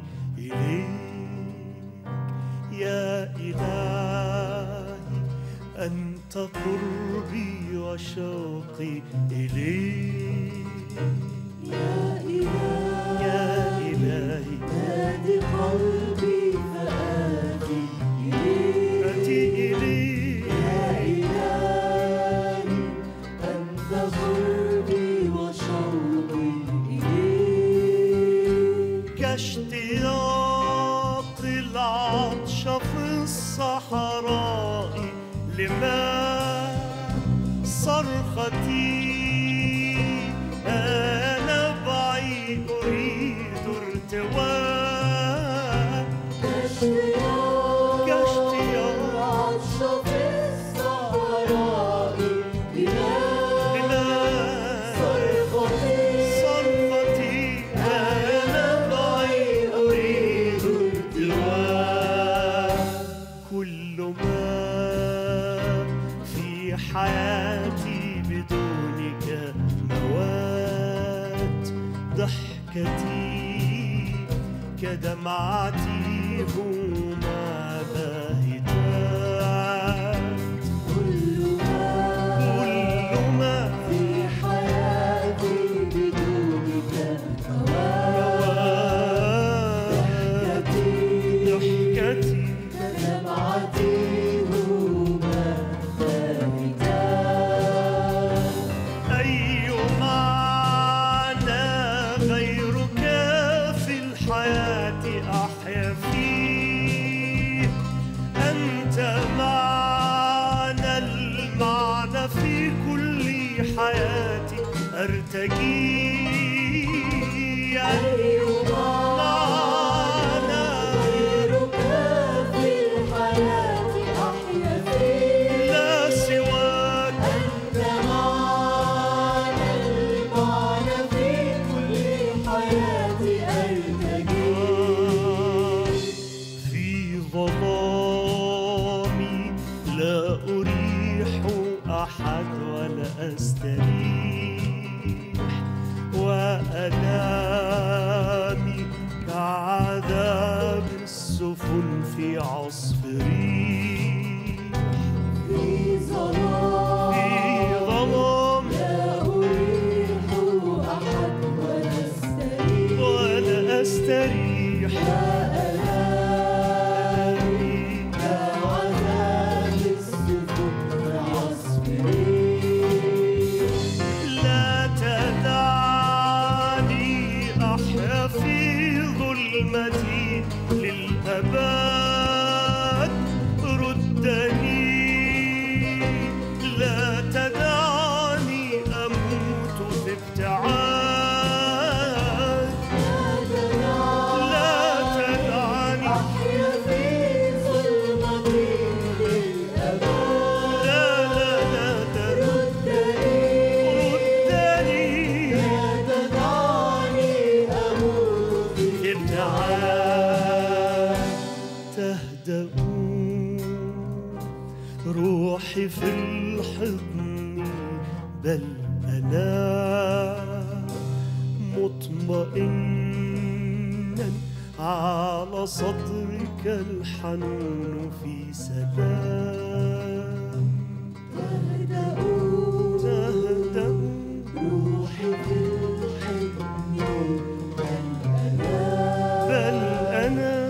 إليك يا إلهي أنت قربي وشوقي إليك يا إلهي يا إلهي نادي قلبي فآتي إليك آتي إليك يا إلهي أنت قربي وشوقي إليك كاشتياق العطش في الصحراء لماء صرختي أنا بعيد أريد ارتواء كاشتياق كاشتياق العطش في الصحراء بلاد لماء صرختي صرختي أنا بعيد أريد ارتواء كل ما في حياتي بدونك موات ضحكتي كدمعتي هما باهتات كل ما كل ما في حياتي بدونك موات ضحكتي ضحكتي دمعتي هما باهتان أي معنى غيرك في الحياة أحيا فيه أنت معنى المعنى في كل حياتي أرتجي أي معنى غيرك في الحياة أحيا فيه لا سواك أنت معنى المعنى في كل حياتي أرتجي في ظلامي لا أريح أحد ولا أستريح وأنامي كعذاب السفن في عصف ريح في ظلام في ظلام لا أريح أحد ولا أستريح ولا أستريح وأنامي كعذاب السفن عصفري لا تدعني أحيا في ظلمتي للأبد ردني لا تدعني أموت في ابتعاد لا تدعني أحيا في ظلمتي للأبد لا لا لا ردني تردني لا تدعني أموت في ابتعاد تهدأ روحي في الحضن بل أنا مطمئنا على صدرك الحنون في سلام تهدأ تهدأ روحي في الحضن بل أنا بل أنا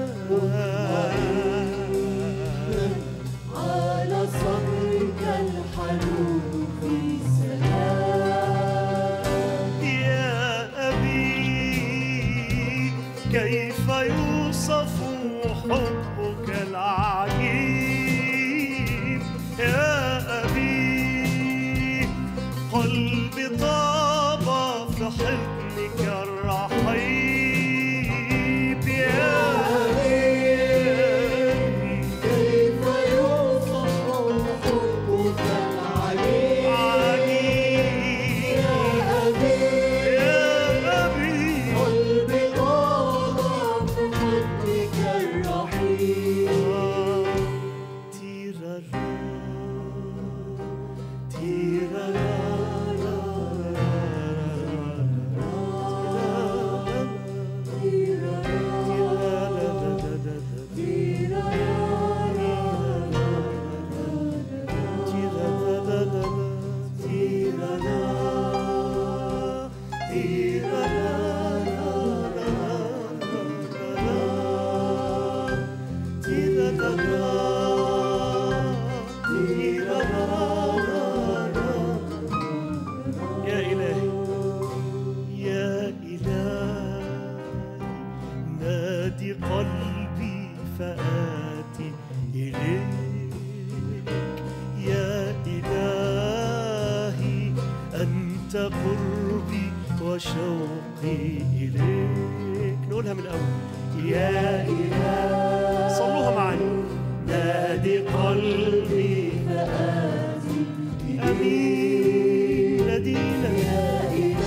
فآتي إليك يا إلهي أنت قربي وشوقي إليك نقولها من الأول يا إلهي صلوها معايا نادي قلبي فآتي أمين نادينا يا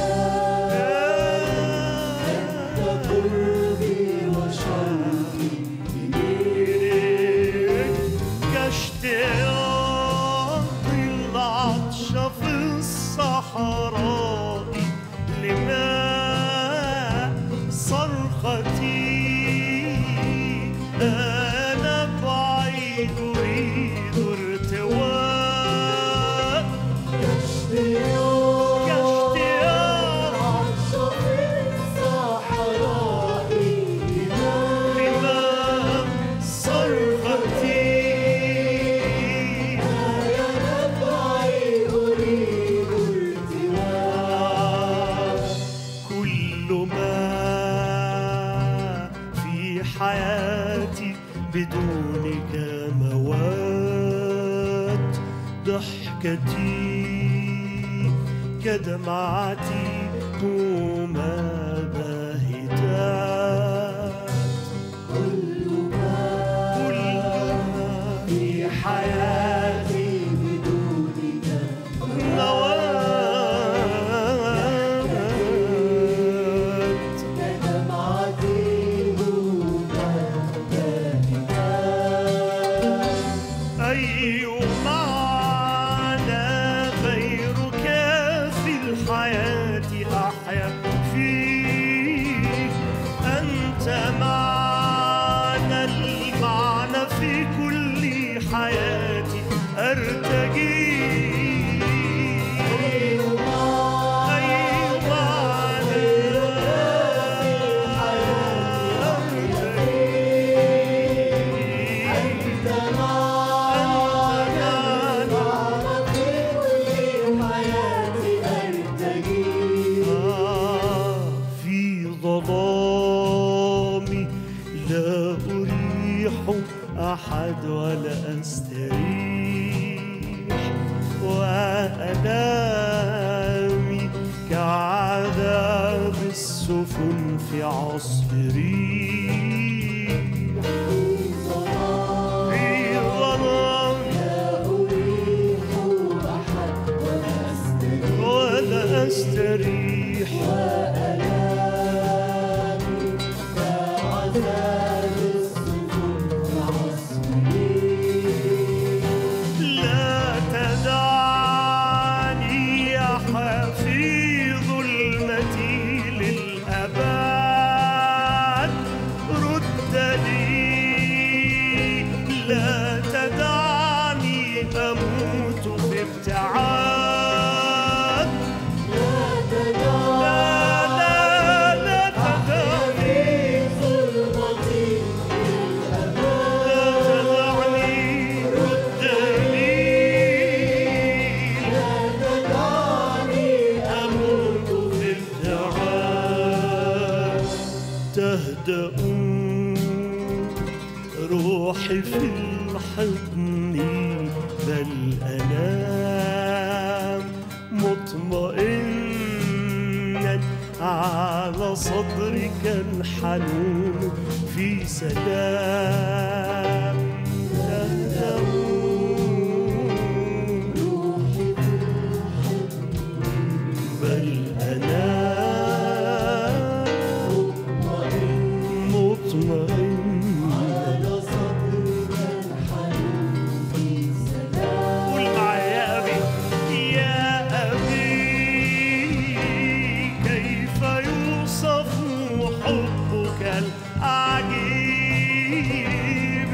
قربي وشوقي كاشتياق العطش في الصحراء لماء صرختي أنا بعيد أريد ارتواء كاشتياق لماء صرختي كل ما في حياتي بدونك موات ضحكتي كدمعتي هما باهتات كل ما في حياتي بدونك موات أي معنى غيرك في الحياة أحيا فيك أنت معنى المعنى في كل حياتي أرتجي أي معنى في ظلامي لا أريح أحد ولا أستريح وألامي كعذاب السفن في عصف ريح في ظلامي ولا أستريح لا تدعني أحيا في ظلمتي للأبد رد لي لا تدعني أموت في ابتعاد لا لا لا تدعني لا تدعني رد لي أموت في الدعاء تهدأ روحي في الحضن بل أنام مطمئنا على صدرك الحنون في سلام تهدأ بل أنام مطمئن قول معايا يا أبي يا أبي كيف يوصف حبك العجيب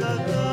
غدا